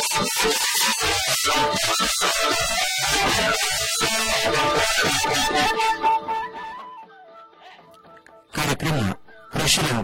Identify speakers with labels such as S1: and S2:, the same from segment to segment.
S1: ಕಾರ್ಯಕ್ರಮ ಕೃಷಿರಂಗ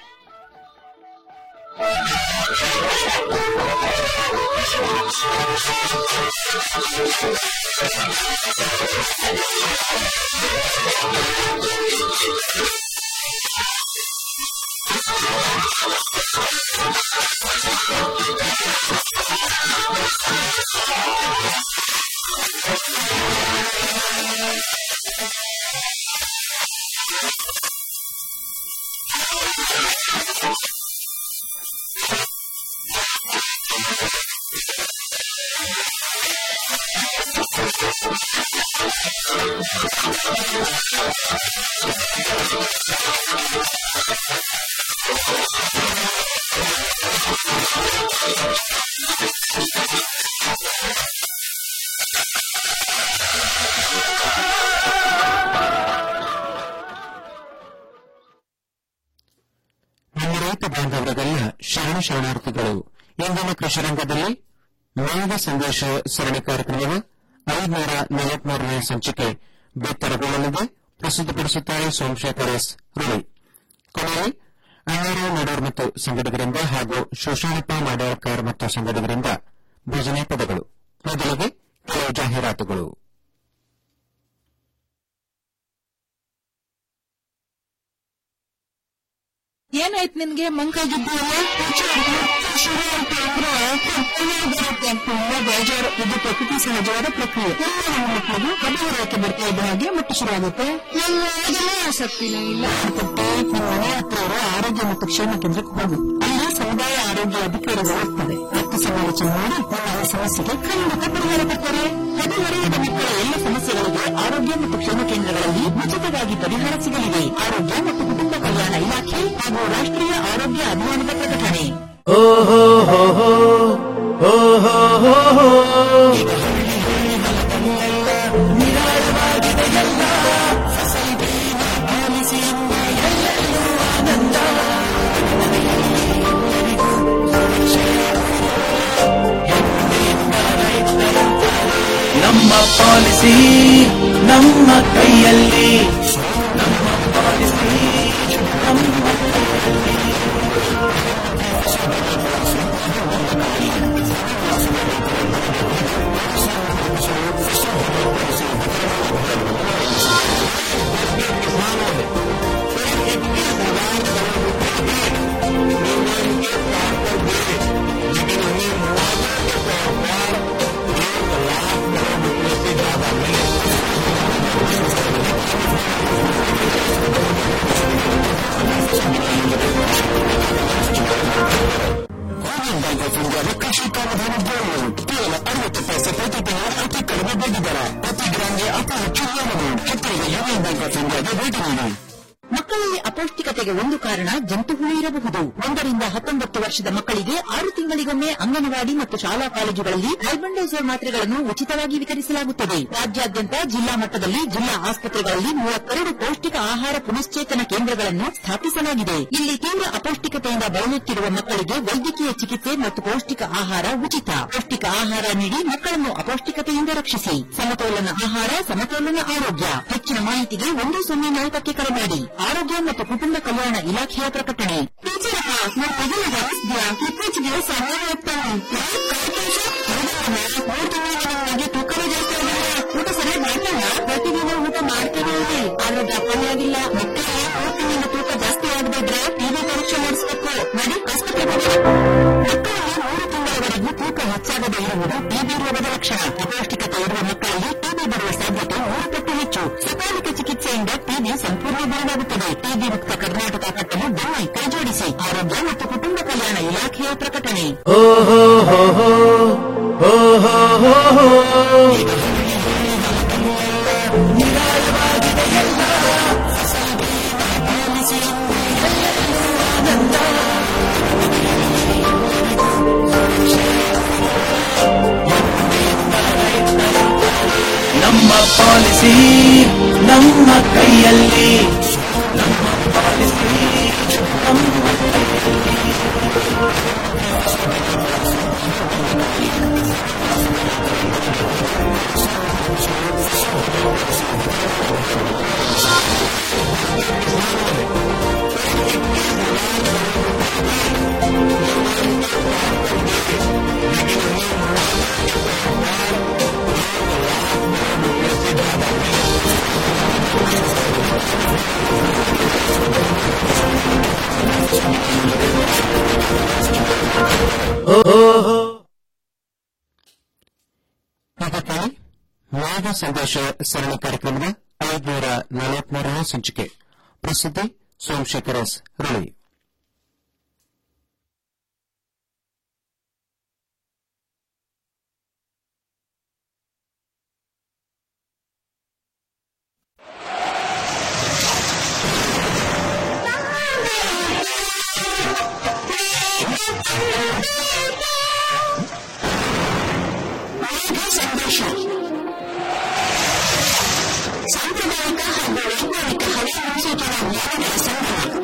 S1: ನಮ್ಮ ರೈತ ಬಾಂಧವರಿಗೆಲ್ಲ ಶರಣ ಶರಣಾರ್ಥಿಗಳು ಇಂದಿನ ಕೃಷಿರಂಗದಲ್ಲಿ ಮೇಘ ಸಂದೇಶ ಸರಣಿ ಕಾರ್ಯಕ್ರಮದ ಐದುನೂರ ನಲವತ್ಮೂರನೇ ಸಂಚಿಕೆ ಬಿತ್ತರಗೊಳ್ಳಲಿದೆ ಪ್ರಸ್ತುತಪಡಿಸುತ್ತಾರೆ ಸೋಮಶೇಖರ್ ಎಸ್ ರವಿ ಕೊನೆಯಲ್ಲಿ ಅಣ್ಣಾರಾವ್ ನಾಡೋರ್ ಮತ್ತು ಸಂಗಡಿಗರಿಂದ ಹಾಗೂ ಶೋಷಣಪ್ಪ ಮಾಡ್ಯಾಳ್ಕರ್ ಮತ್ತು ಸಂಗಡಿಗರಿಂದ ಭಜನೆ ಪದಗಳು ಮೊದಲಿಗೆ ಕೆಲವು ಜಾಹೀರಾತುಗಳು
S2: ಏನಾಯ್ತು ನಿನ್ಗೆ ಮಂಕಾಗಿದ್ದೀಯಲ್ಲ ಶುರು ಅಂತ ಅಂದ್ರೆ ಬರುತ್ತೆ ತುಂಬಾ ಬೇಜಾರು ಇದು ಪ್ರಕೃತಿ ಸಹಜವಾದ ಪ್ರಕ್ರಿಯೆ ಎಲ್ಲ ನಮ್ಮ ಮಕ್ಕಳಿಗೂ ಹದಿಹರಕ್ಕೆ ಬರ್ತಾ ಇದ್ದ ಹಾಗೆ ಮುಟ್ಟು ಶುರು ಆಗುತ್ತೆ ನನ್ನ ಅದೆಲ್ಲ ಆಸಕ್ತಿನೂ ಇಲ್ಲ ಮತ್ತೆ ನಿಮ್ಮ ಮನೆ ಹತ್ರ ಇರೋ ಆರೋಗ್ಯ ಮತ್ತು ಕ್ಷೇಮ ಕೇಂದ್ರಕ್ಕೆ ಹೋಗು ಅಲ್ಲಿ ಸಮುದಾಯ ಆರೋಗ್ಯ ಅಧಿಕಾರಿಗಳು ಇರ್ತಾರೆ ರಕ್ತ ಸಮಾಲೋಚನೆ ಮಾಡಿ ನಿಮ್ಮ ಈ ಸಮಸ್ಯೆಗೆ ಖಂಡಿತ ಪರಿಹಾರ ಕೊಡ್ತಾರೆ ಹದಿಹರೆಯದ ಮಕ್ಕಳ ಎಲ್ಲ ಸಮಸ್ಯೆಗಳಿಗೆ ಆರೋಗ್ಯ ಮತ್ತು ಕ್ಷೇಮ ಕೇಂದ್ರಗಳಲ್ಲಿ ಉಚಿತವಾಗಿ ಪರಿಹಾರ ಸಿಗಲಿದೆ ಆರೋಗ್ಯ ಮತ್ತು ಕುಟುಂಬ ಕಲ್ಯಾಣ ಇಲಾಖೆ ಹಾಗೂ ರಾಷ್ಟ್ರೀಯ ಆರೋಗ್ಯ ಅಭಿಯಾನದ ಪ್ರಕಟಣೆ
S3: ನಮ್ಮ ಪಾಲಿಸಿ ನಮ್ಮ ಕೈಯಲ್ಲಿ ನಮ್ಮ ಪಾಲಿಸಿ ನಮ್ಮ
S1: ಕೃಷಿ ಕಾಮಧೇನು ಕೇವಲ ಅರವತ್ತು ಪೈಸೆ ಪ್ರತಿ ತಿಂಗಳು ಅತಿ ಕಡಿಮೆ ಬಡ್ಡಿ ದರ ಪ್ರತಿ ಗ್ರಾಮ್ಗೆ ಅತಿ ಹೆಚ್ಚು ನಿಯಮಗಳು ಹೆಚ್ಚಿಗೆ ಯೂನಿಯನ್ ಬ್ಯಾಂಕ್ ಆಫ್ ಇಂಡಿಯಾಗೆ ಭೇಟಿ ನೀಡಿ
S2: ಮಕ್ಕಳಲ್ಲಿ ಅಪೌಷ್ಟಿಕತೆಗೆ ಒಂದು ಕಾರಣ ಜಂತು ಹುಳು ಇರಬಹುದು ಒಂದರಿಂದ ಹತ್ತೊಂಬತ್ತು ವರ್ಷದ ಮಕ್ಕಳಿಗೆ ಆರು ತಿಂಗಳಿಗೊಮ್ಮೆ ಅಂಗನವಾಡಿ ಮತ್ತು ಶಾಲಾ ಕಾಲೇಜುಗಳಲ್ಲಿ ಹೈಬಂಡೋಸರ್ ಮಾತ್ರೆಗಳನ್ನು ಉಚಿತವಾಗಿ ವಿತರಿಸಲಾಗುತ್ತದೆ ರಾಜ್ಯಾದ್ಯಂತ ಜಿಲ್ಲಾ ಮಟ್ಟದಲ್ಲಿ ಜಿಲ್ಲಾ ಆಸ್ಪತ್ರೆಗಳಲ್ಲಿ ಮೂವತ್ತೆರಡು ಪೌಷ್ಟಿಕ ಆಹಾರ ಪುನಶ್ಚೇತನ ಕೇಂದ್ರಗಳನ್ನು ಸ್ಥಾಪಿಸಲಾಗಿದೆ ಇಲ್ಲಿ ತೀವ್ರ ಅಪೌಷ್ಟಿಕತೆಯಿಂದ ಬಳಲುತ್ತಿರುವ ಮಕ್ಕಳಿಗೆ ವೈದ್ಯಕೀಯ ಚಿಕಿತ್ಸೆ ಮತ್ತು ಪೌಷ್ಟಿಕ ಆಹಾರ ಉಚಿತ ಪೌಷ್ಟಿಕ ಆಹಾರ ನೀಡಿ ಮಕ್ಕಳನ್ನು ಅಪೌಷ್ಟಿಕತೆಯಿಂದ ರಕ್ಷಿಸಿ ಸಮತೋಲನ ಆಹಾರ ಸಮತೋಲನ ಆರೋಗ್ಯ ಹೆಚ್ಚಿನ ಮಾಹಿತಿಗೆ ಒಂದು ಸೊನ್ನೆ ನಾಲ್ಕಕ್ಕೆ ಕರೆ ಮಾಡಿ ಆರೋಗ್ಯ ಮತ್ತು ಕುಟುಂಬ ಕಲ್ಯಾಣ ಇಲಾಖೆಯ ಪ್ರಕಟಣೆ ಇತ್ತೀಚೆಗೆ ಸಮಯ ತೂಕವೇ ಜಾಸ್ತಿ ಆಗಿಲ್ಲ ಊಟ ಸರಿಯಾಗಿ ಮಾಡ್ತಾನ ಪ್ರತಿದಿನ ಊಟ ಮಾಡ್ತಾನೆ ಇದೆ ಆದ್ರೆ ದಪ್ಪನೇ ಆಗಿಲ್ಲ ಮಕ್ಕಳಿಗೆ ಮೂರು ತಿಂಗಳಿಂದ ತೂಕ ಜಾಸ್ತಿ ಆಗದಿದ್ರೆ ಟಿವಿ ಪರೀಕ್ಷೆ ಮಾಡಿಸ್ಬೇಕು ನೋಡಿ ಆಸ್ಪತ್ರೆಗೆ ಹೋಗಿ ಮಕ್ಕಳಲ್ಲಿ ಮೂರು ತಿಂಗಳವರೆಗೂ ತೂಕ ಹೆಚ್ಚಾಗದೇ ಇರುವುದು ಟಿಬಿ ರೋಗದ ಲಕ್ಷಣ ಅಪೌಷ್ಟಿಕತೆ ಇರುವ ಮಕ್ಕಳಲ್ಲಿ ಟಿಬಿ ಬರುವ ಸಾಧ್ಯತೆ ಮೂರು ಪಟ್ಟು ಹೆಚ್ಚು ಸಕಾಲಿಕ ಚಿಕಿತ್ಸೆಯಿಂದ ಟಿಬಿ ಸಂಪೂರ್ಣ ಗುಣವಾಗುತ್ತದೆ ಟಿಬಿ ಮುಕ್ತ ಕರ್ನಾಟಕ ಕಟ್ಟಲು ಬನ್ನಿ ಕೈಜೋಡಿಸಿ ಆರೋಗ್ಯ ಮತ್ತು ಕುಟುಂಬ ಕಲ್ಯಾಣ ಇಲಾಖೆಯ ಪ್ರಕಟಣೆ
S3: ಓ ಹೋ ಹೋ ಹೋ ಹೋ ಹೋ ಹೋ ಹೋ ನಮ್ಮ ಪಾಲಿಸಿ ನಮ್ಮ ಕೈಯಲ್ಲಿ ನಮ್ಮ ಪಾಲಿಸಿ ನಮ್ಮ ಕೈಯಲ್ಲಿ
S1: ಮೇಘ ಸಂದೇಶ ಸರಣಿ ಕಾರ್ಯಕ್ರಮದ ಐದುನೂರ ನಲವತ್ಮೂರನೇ ಸಂಚಿಕೆ ಪ್ರಸಿದ್ಧಿ ಸೋಮಶೇಖರ್ ಎಸ್ ರಳಿ
S2: ಸಾಂಪ್ರದಾಯಿಕ ಹಾಗೂ ವೈಜ್ಞಾನಿಕ ಹಳೆ ಮುನ್ಸೂಚನಾ ಜ್ಞಾನಗಳ ಸಂಗಮ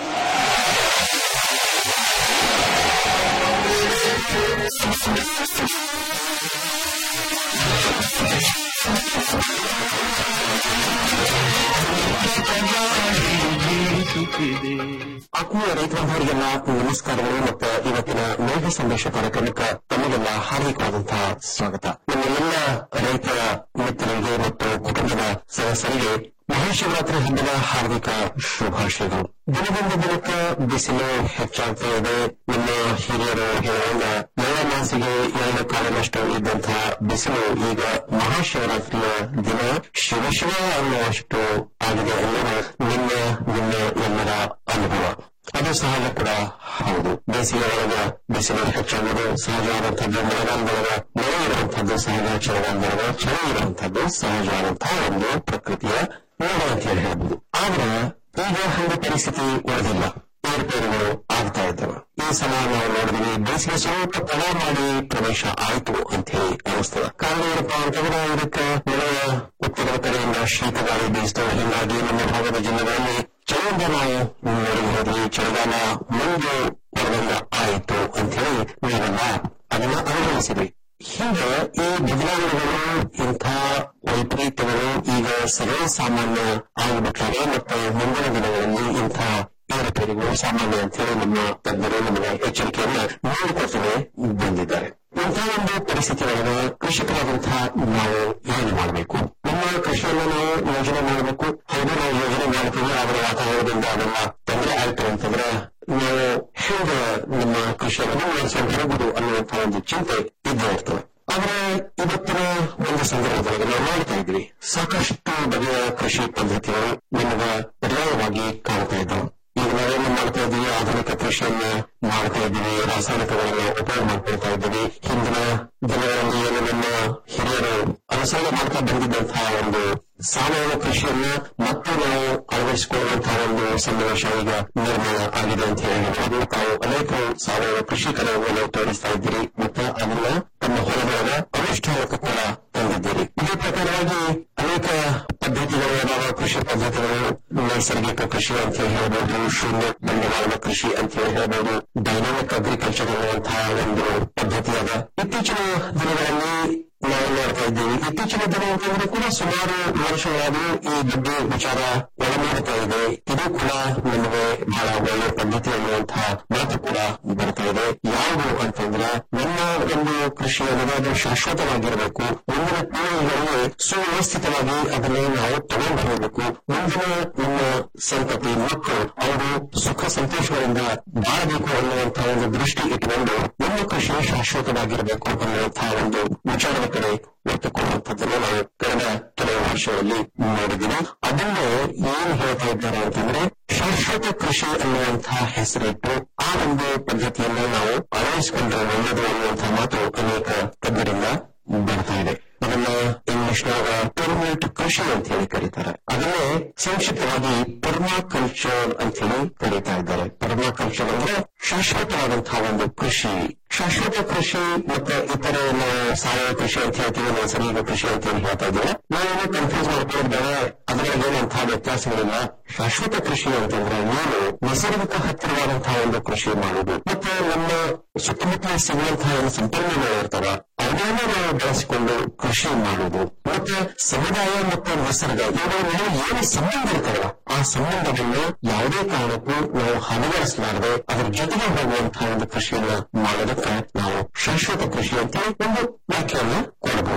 S1: ಆತ್ಮೀಯ ರೈತ ಬಾಂಧವರಿಗೆಲ್ಲ ನಮಸ್ಕಾರಗಳು ಮತ್ತು ಇವತ್ತಿನ ಮೇಘ ಸಂದೇಶ ಕಾರ್ಯಕ್ರಮಕ್ಕೆ ತಮಗೆಲ್ಲ ಹಾರ್ದಿಕವಾದಂತಹ ಸ್ವಾಗತ ನಮ್ಮೆಲ್ಲ ರೈತ ಮಿತ್ರರಿಗೆ ಮತ್ತು ಕುಟುಂಬದ ಸದಸ್ಯರಿಗೆ ಮಹಾಶಿವರಾತ್ರಿ ಹಬ್ಬದ ಹಾರ್ದಿಕ ಶುಭಾಶಯಗಳು ದಿನದಿಂದ ದಿನಕ್ಕೆ ಬಿಸಿಲು ಹೆಚ್ಚಾಗ್ತಾ ಇದೆ ನಮ್ಮ ಹಿರಿಯರು ಹೇಳುವಾಗ ಮಳೆ ಮಾಸಿಗೆ ಎರಡು ಕಾಲದಷ್ಟು ಇದ್ದಂತಹ ಬಿಸಿಲು ಈಗ ಮಹಾಶಿವರಾತ್ರಿಯ ದಿನ ಶಿವ ಶಿವ ಅನ್ನುವಷ್ಟು ಆಗಿದೆ ಅನ್ನೋದು ನಿನ್ನ ನಿಮ್ಮ ಎಲ್ಲರ ಅನುಭವ ಅದು ಸಹಜ ಕೂಡ ಹೌದು ಬೇಸಿಗೆ ಒಳಗ ಬಿಸಿಲು ಹೆಚ್ಚಾಗುವುದು ಸಹಜವಾದಂಥದ್ದು ಮಳೆಗಾಲದೊಳಗ ಮಳೆ ಇರುವಂತಹದ್ದು ಸಹಜ ಚಳಿಗಾಲದೊಳಗ ಚಳಿ ಇರುವಂತಹದ್ದು ಸಹಜವಾದಂತಹ ಒಂದು ಪ್ರಕೃತಿಯ ನೋಡ ಅಂತ ಹೇಳಿ ಹೇಳ್ಬೋದು ಆದ್ರೆ ಈಗ ಹಂಗ ಪರಿಸ್ಥಿತಿ ಉಳಿದಿಲ್ಲ ಏರ್ಪೇರುಗಳು ಆಗ್ತಾ ಇದ್ದಾವೆ ಈ ಸಲ ನಾವು ನೋಡಿದ್ವಿ ಬೇಸಿಗೆ ಸ್ವಲ್ಪ ತಡ ಮಾಡಿ ಪ್ರವೇಶ ಆಯ್ತು ಅಂತ ಹೇಳಿ ಅನಿಸ್ತದೆ ಕಾರಣ ಏನಪ್ಪಾ ಅಂತಂದ್ರೆ ಇದಕ್ಕೆ ಮಳೆಯ ಉತ್ತರದ ಕಡೆಯಿಂದ ಶೀತ ಗಾಳಿ ಬೀಸ್ತವೆ ಹೀಗಾಗಿ ನಮ್ಮ ಭಾಗದ ಜಿಲ್ಲೆಗಳಲ್ಲಿ ಚಳಿಯಿಂದ ನಾವು ನೋಡಿದ್ವಿ ಚಳಿಗಾಲ ಮುಂದೆ ಬರದಂಗ ಆಯಿತು ಅಂತ ಹೇಳಿ ನಾವೆಲ್ಲ ಅದನ್ನ ಅನುಭವಿಸಿದ್ವಿ ಹೀಗೆ ಈ ಬದಲಾವಣೆಗಳು ಇಂಥ ವೈಪರೀತ್ಯಗಳು ಈಗ ಸರ್ವೇ ಸಾಮಾನ್ಯ ಆಗಿಬಿಟ್ಟಾರೆ ಮತ್ತು ಮುಂದಿನ ದಿನಗಳಲ್ಲಿ ಇಂಥ ಏರುಪೇರುಗಳು ಸಾಮಾನ್ಯ ಅಂತ ಹೇಳಿ ನಮ್ಮ ತಜ್ಞರು ನಮಗೆ ಎಚ್ಚರಿಕೆಯನ್ನ ನೀಡಿಕೊಳ್ತಲೇ ಬಂದಿದ್ದಾರೆ ಇಂತಹ ಒಂದು ಪರಿಸ್ಥಿತಿ ಒಳಗೆ ಕೃಷಿಕರಾದಂತಹ ನಾವು ಏನು ಮಾಡಬೇಕು ನಮ್ಮ ಕೃಷಿಯನ್ನು ನಾವು ಯೋಜನೆ ಮಾಡಬೇಕು ಹೌದು ನಾವು ಯೋಜನೆ ಮಾಡ್ತೀವಿ ಅದರ ವಾತಾವರಣದಿಂದ ಅದೆಲ್ಲ ತೊಂದರೆ ಆಯ್ತು ಅಂತಂದ್ರೆ ನಾವು ಹೇಗೆ ನಮ್ಮ ಕೃಷಿಯನ್ನು ನಡೆಸ್ಕೊಂಡು ಹೋಗುದು ಅನ್ನುವಂತಹ ಒಂದು ಚಿಂತೆ ಇದ್ದೇ ಇರ್ತದೆ ಆದ್ರೆ ಇವತ್ತಿನ ಒಂದು ಸಂದರ್ಭದೊಳಗೆ ನಾವು ನೋಡ್ತಾ ಇದ್ವಿ ಸಾಕಷ್ಟು ಬಗೆಯ ಕೃಷಿ ಪದ್ಧತಿಗಳು ನಮಗೆ ಪರ್ಯಾಯವಾಗಿ ಕಾಣ್ತಾ ಇದ್ದಾವೆ ಈಗ ನಾವೇನು ಮಾಡ್ತಾ ಇದ್ದೀವಿ ಆಧುನಿಕ ಕೃಷಿಯನ್ನ ಮಾಡ್ತಾ ಇದ್ದೀವಿ ರಾಸಾಯನಿಕಗಳನ್ನ ಉಪಯೋಗ ಮಾಡ್ಕೊಳ್ತಾ ಇದ್ದೀವಿ ಹಿಂದಿನ ದಿನಗಳಲ್ಲಿ ಏನು ನಮ್ಮ ಹಿರಿಯರು ಅನುಸರಣೆ ಮಾಡ್ತಾ ಬಂದಿದ್ದಂತಹ ಒಂದು ಸಾವಯವ ಕೃಷಿಯನ್ನ ಮತ್ತೆ ನಾವು ಅಳವಡಿಸಿಕೊಳ್ಳುವಂತಹ ಒಂದು ಸನ್ನಿವೇಶ ಈಗ ನಿರ್ಮಾಣ ಆಗಿದೆ ಅಂತ ಹೇಳಿ ಹೇಳ್ಬೋದು ತಾವು ಅನೇಕರು ಸಾವಯವ ಕೃಷಿ ಕಲೆಯನ್ನು ತೋರಿಸ್ತಾ ಇದ್ದೀರಿ ಮತ್ತೆ ಅದನ್ನ ತಮ್ಮ ಹೊಲದೊಳಗ ಅನುಷ್ಠಾನಕ್ಕೆ ಕೂಡ ತಂದಿದ್ದೀರಿ ಇದೇ ಪ್ರಕಾರವಾಗಿ ಅನೇಕ ಪದ್ಧತಿಗಳು ಅದಾವ ಕೃಷಿ ಪದ್ಧತಿಗಳು ನೈಸರ್ಗಿಕ ಕೃಷಿ ಅಂತ ಹೇಳಿ ಹೇಳ್ಬೋದು ಶೂನ್ಯ ಬಂಡವಾಳದ ಕೃಷಿ ಅಂತ ಹೇಳಿ ಹೇಳ್ಬೋದು ಡೈನಾಮಿಕ್ ಅಗ್ರಿಕಲ್ಚರ್ ಅನ್ನುವಂತಹ ಒಂದು ಪದ್ಧತಿ ಅದ ಇತ್ತೀಚಿನ ದಿನಗಳಲ್ಲಿ ನಾವು ನೋಡ್ತಾ ಇದ್ದೀವಿ ಇತ್ತೀಚಿನ ದಿನ ಅಂತಂದ್ರೆ ಕೂಡ ಸುಮಾರು ವರ್ಷಗಳಾದರೂ ಈ ಬಗ್ಗೆ ವಿಚಾರ ಒಳಮಾಡ್ತಾ ಇದೆ ಇದು ಕೂಡ ನಮಗೆ ಬಹಳ ಒಳ್ಳೆ ಪದ್ಧತಿ ಅನ್ನುವಂತಹ ಮಾತು ಕೂಡ ಬರ್ತಾ ಇದೆ ಯಾವುದು ಅಂತಂದ್ರೆ ನಮ್ಮ ಒಂದು ಕೃಷಿ ಅನ್ನೋದು ಶಾಶ್ವತವಾಗಿರಬೇಕು ಮುಂದಿನ ಪೀಳಿಗೆಗಳಿಗೆ ಸುವ್ಯವಸ್ಥಿತವಾಗಿ ಅದನ್ನು ನಾವು ತಗೊಂಡು ಹೋಗಬೇಕು ಮುಂದಿನ ನಮ್ಮ ಸಂತತಿ ಮಕ್ಕಳು ಅವರು ಸುಖ ಸಂತೋಷಗಳಿಂದ ಬಾಳಬೇಕು ಅನ್ನುವಂತಹ ಒಂದು ದೃಷ್ಟಿ ಇಟ್ಟುಕೊಂಡು ನಮ್ಮ ಕೃಷಿ ಶಾಶ್ವತವಾಗಿರಬೇಕು ಅನ್ನುವಂತಹ ಒಂದು ವಿಚಾರದ ಕಡೆ ಒತ್ತು ಕೊಡುವಂಥದ್ದನ್ನು ನಾವು ಕಳೆದ ಕೆಲವು ವರ್ಷಗಳಲ್ಲಿ ನೋಡಿದ್ದೀವಿ ಅದನ್ನು ಏನು ಹೇಳ್ತಾ ಇದ್ದಾರೆ ಅಂತಂದ್ರೆ ಶಾಶ್ವತ ಕೃಷಿ ಅನ್ನುವಂತಹ ಹೆಸರಿಟ್ಟು ಆ ಒಂದು ಪದ್ಧತಿಯನ್ನು ನಾವು ಅಳವಡಿಸಿಕೊಂಡ್ರೆ ಒಳ್ಳೆಯದು ಅನ್ನುವಂತಹ ಮಾತು ಅನೇಕ ತಜ್ಞರಿಂದ ಬರ್ತಾ ಇದೆ ಅದನ್ನ ಇಂಗ್ಲಿಷ್ನಾಗ ಪರ್ಮನೆಂಟ್ ಕೃಷಿ ಅಂತ ಹೇಳಿ ಕರೀತಾರೆ ಅದನ್ನೇ ಸಂಕ್ಷಿಪ್ತವಾಗಿ ಪರ್ಮಾಕಲ್ಚರ್ ಅಂತ ಹೇಳಿ ಕರೀತಾ ಇದ್ದಾರೆ ಪರ್ಮಾಕಲ್ಚರ್ ಅಂದ್ರೆ ಶಾಶ್ವತವಾದಂತಹ ಒಂದು ಕೃಷಿ ಶಾಶ್ವತ ಕೃಷಿ ಮತ್ತೆ ಇತರ ನಾವು ಸಾವಯವ ಕೃಷಿ ಅಂತ ಹೇಳ್ತೀವಿ ನೈಸರ್ಗಿಕ ಕೃಷಿ ಅಂತ ಹೇಳಿ ಹೇಳ್ತಾ ಇದ್ದೀವಿ ನಾವೇನು ಕನ್ಫ್ಯೂಸ್ ಮಾಡ್ಕೊಂಡಿದ್ದೇವೆ ಅದರಲ್ಲಿ ಏನಂತಹ ವ್ಯತ್ಯಾಸಗಳಿಲ್ಲ ಶಾಶ್ವತ ಕೃಷಿ ಅಂತಂದ್ರೆ ಏನು ನೈಸರ್ಗಿಕ ಹತ್ತಿರವಾದಂತಹ ಒಂದು ಕೃಷಿ ಮಾಡುವುದು ಮತ್ತೆ ನಮ್ಮ ಸುತ್ತಮುತ್ತ ಸಿಗುವಂತಹ ಏನು ಸಂಪನ್ಮೂಲಗಳು ಇರ್ತಾವ ಅದನ್ನು ನಾವು ಬಳಸಿಕೊಂಡು ಕೃಷಿ ಮಾಡುವುದು ಮತ್ತೆ ಸಮುದಾಯ ಮತ್ತು ನಿಸರ್ಗ ಇವುಗಳ ನಡುವೆ ಏನು ಸಂಬಂಧ ಇರ್ತಾವಲ್ಲ ಆ ಸಂಬಂಧವನ್ನು ಯಾವುದೇ ಕಾರಣಕ್ಕೂ ನಾವು ಹಲವಡಿಸಲಾರದೆ ಅದರ ಜೊತೆಗೆ ಹೋಗುವಂತಹ ಒಂದು ಕೃಷಿಯನ್ನ ಮಾಡೋದಕ್ಕೆ ನಾವು ಶಾಶ್ವತ ಕೃಷಿ ಅಂತ ಒಂದು ವ್ಯಾಖ್ಯಾನ ಕೊಡಬಹುದು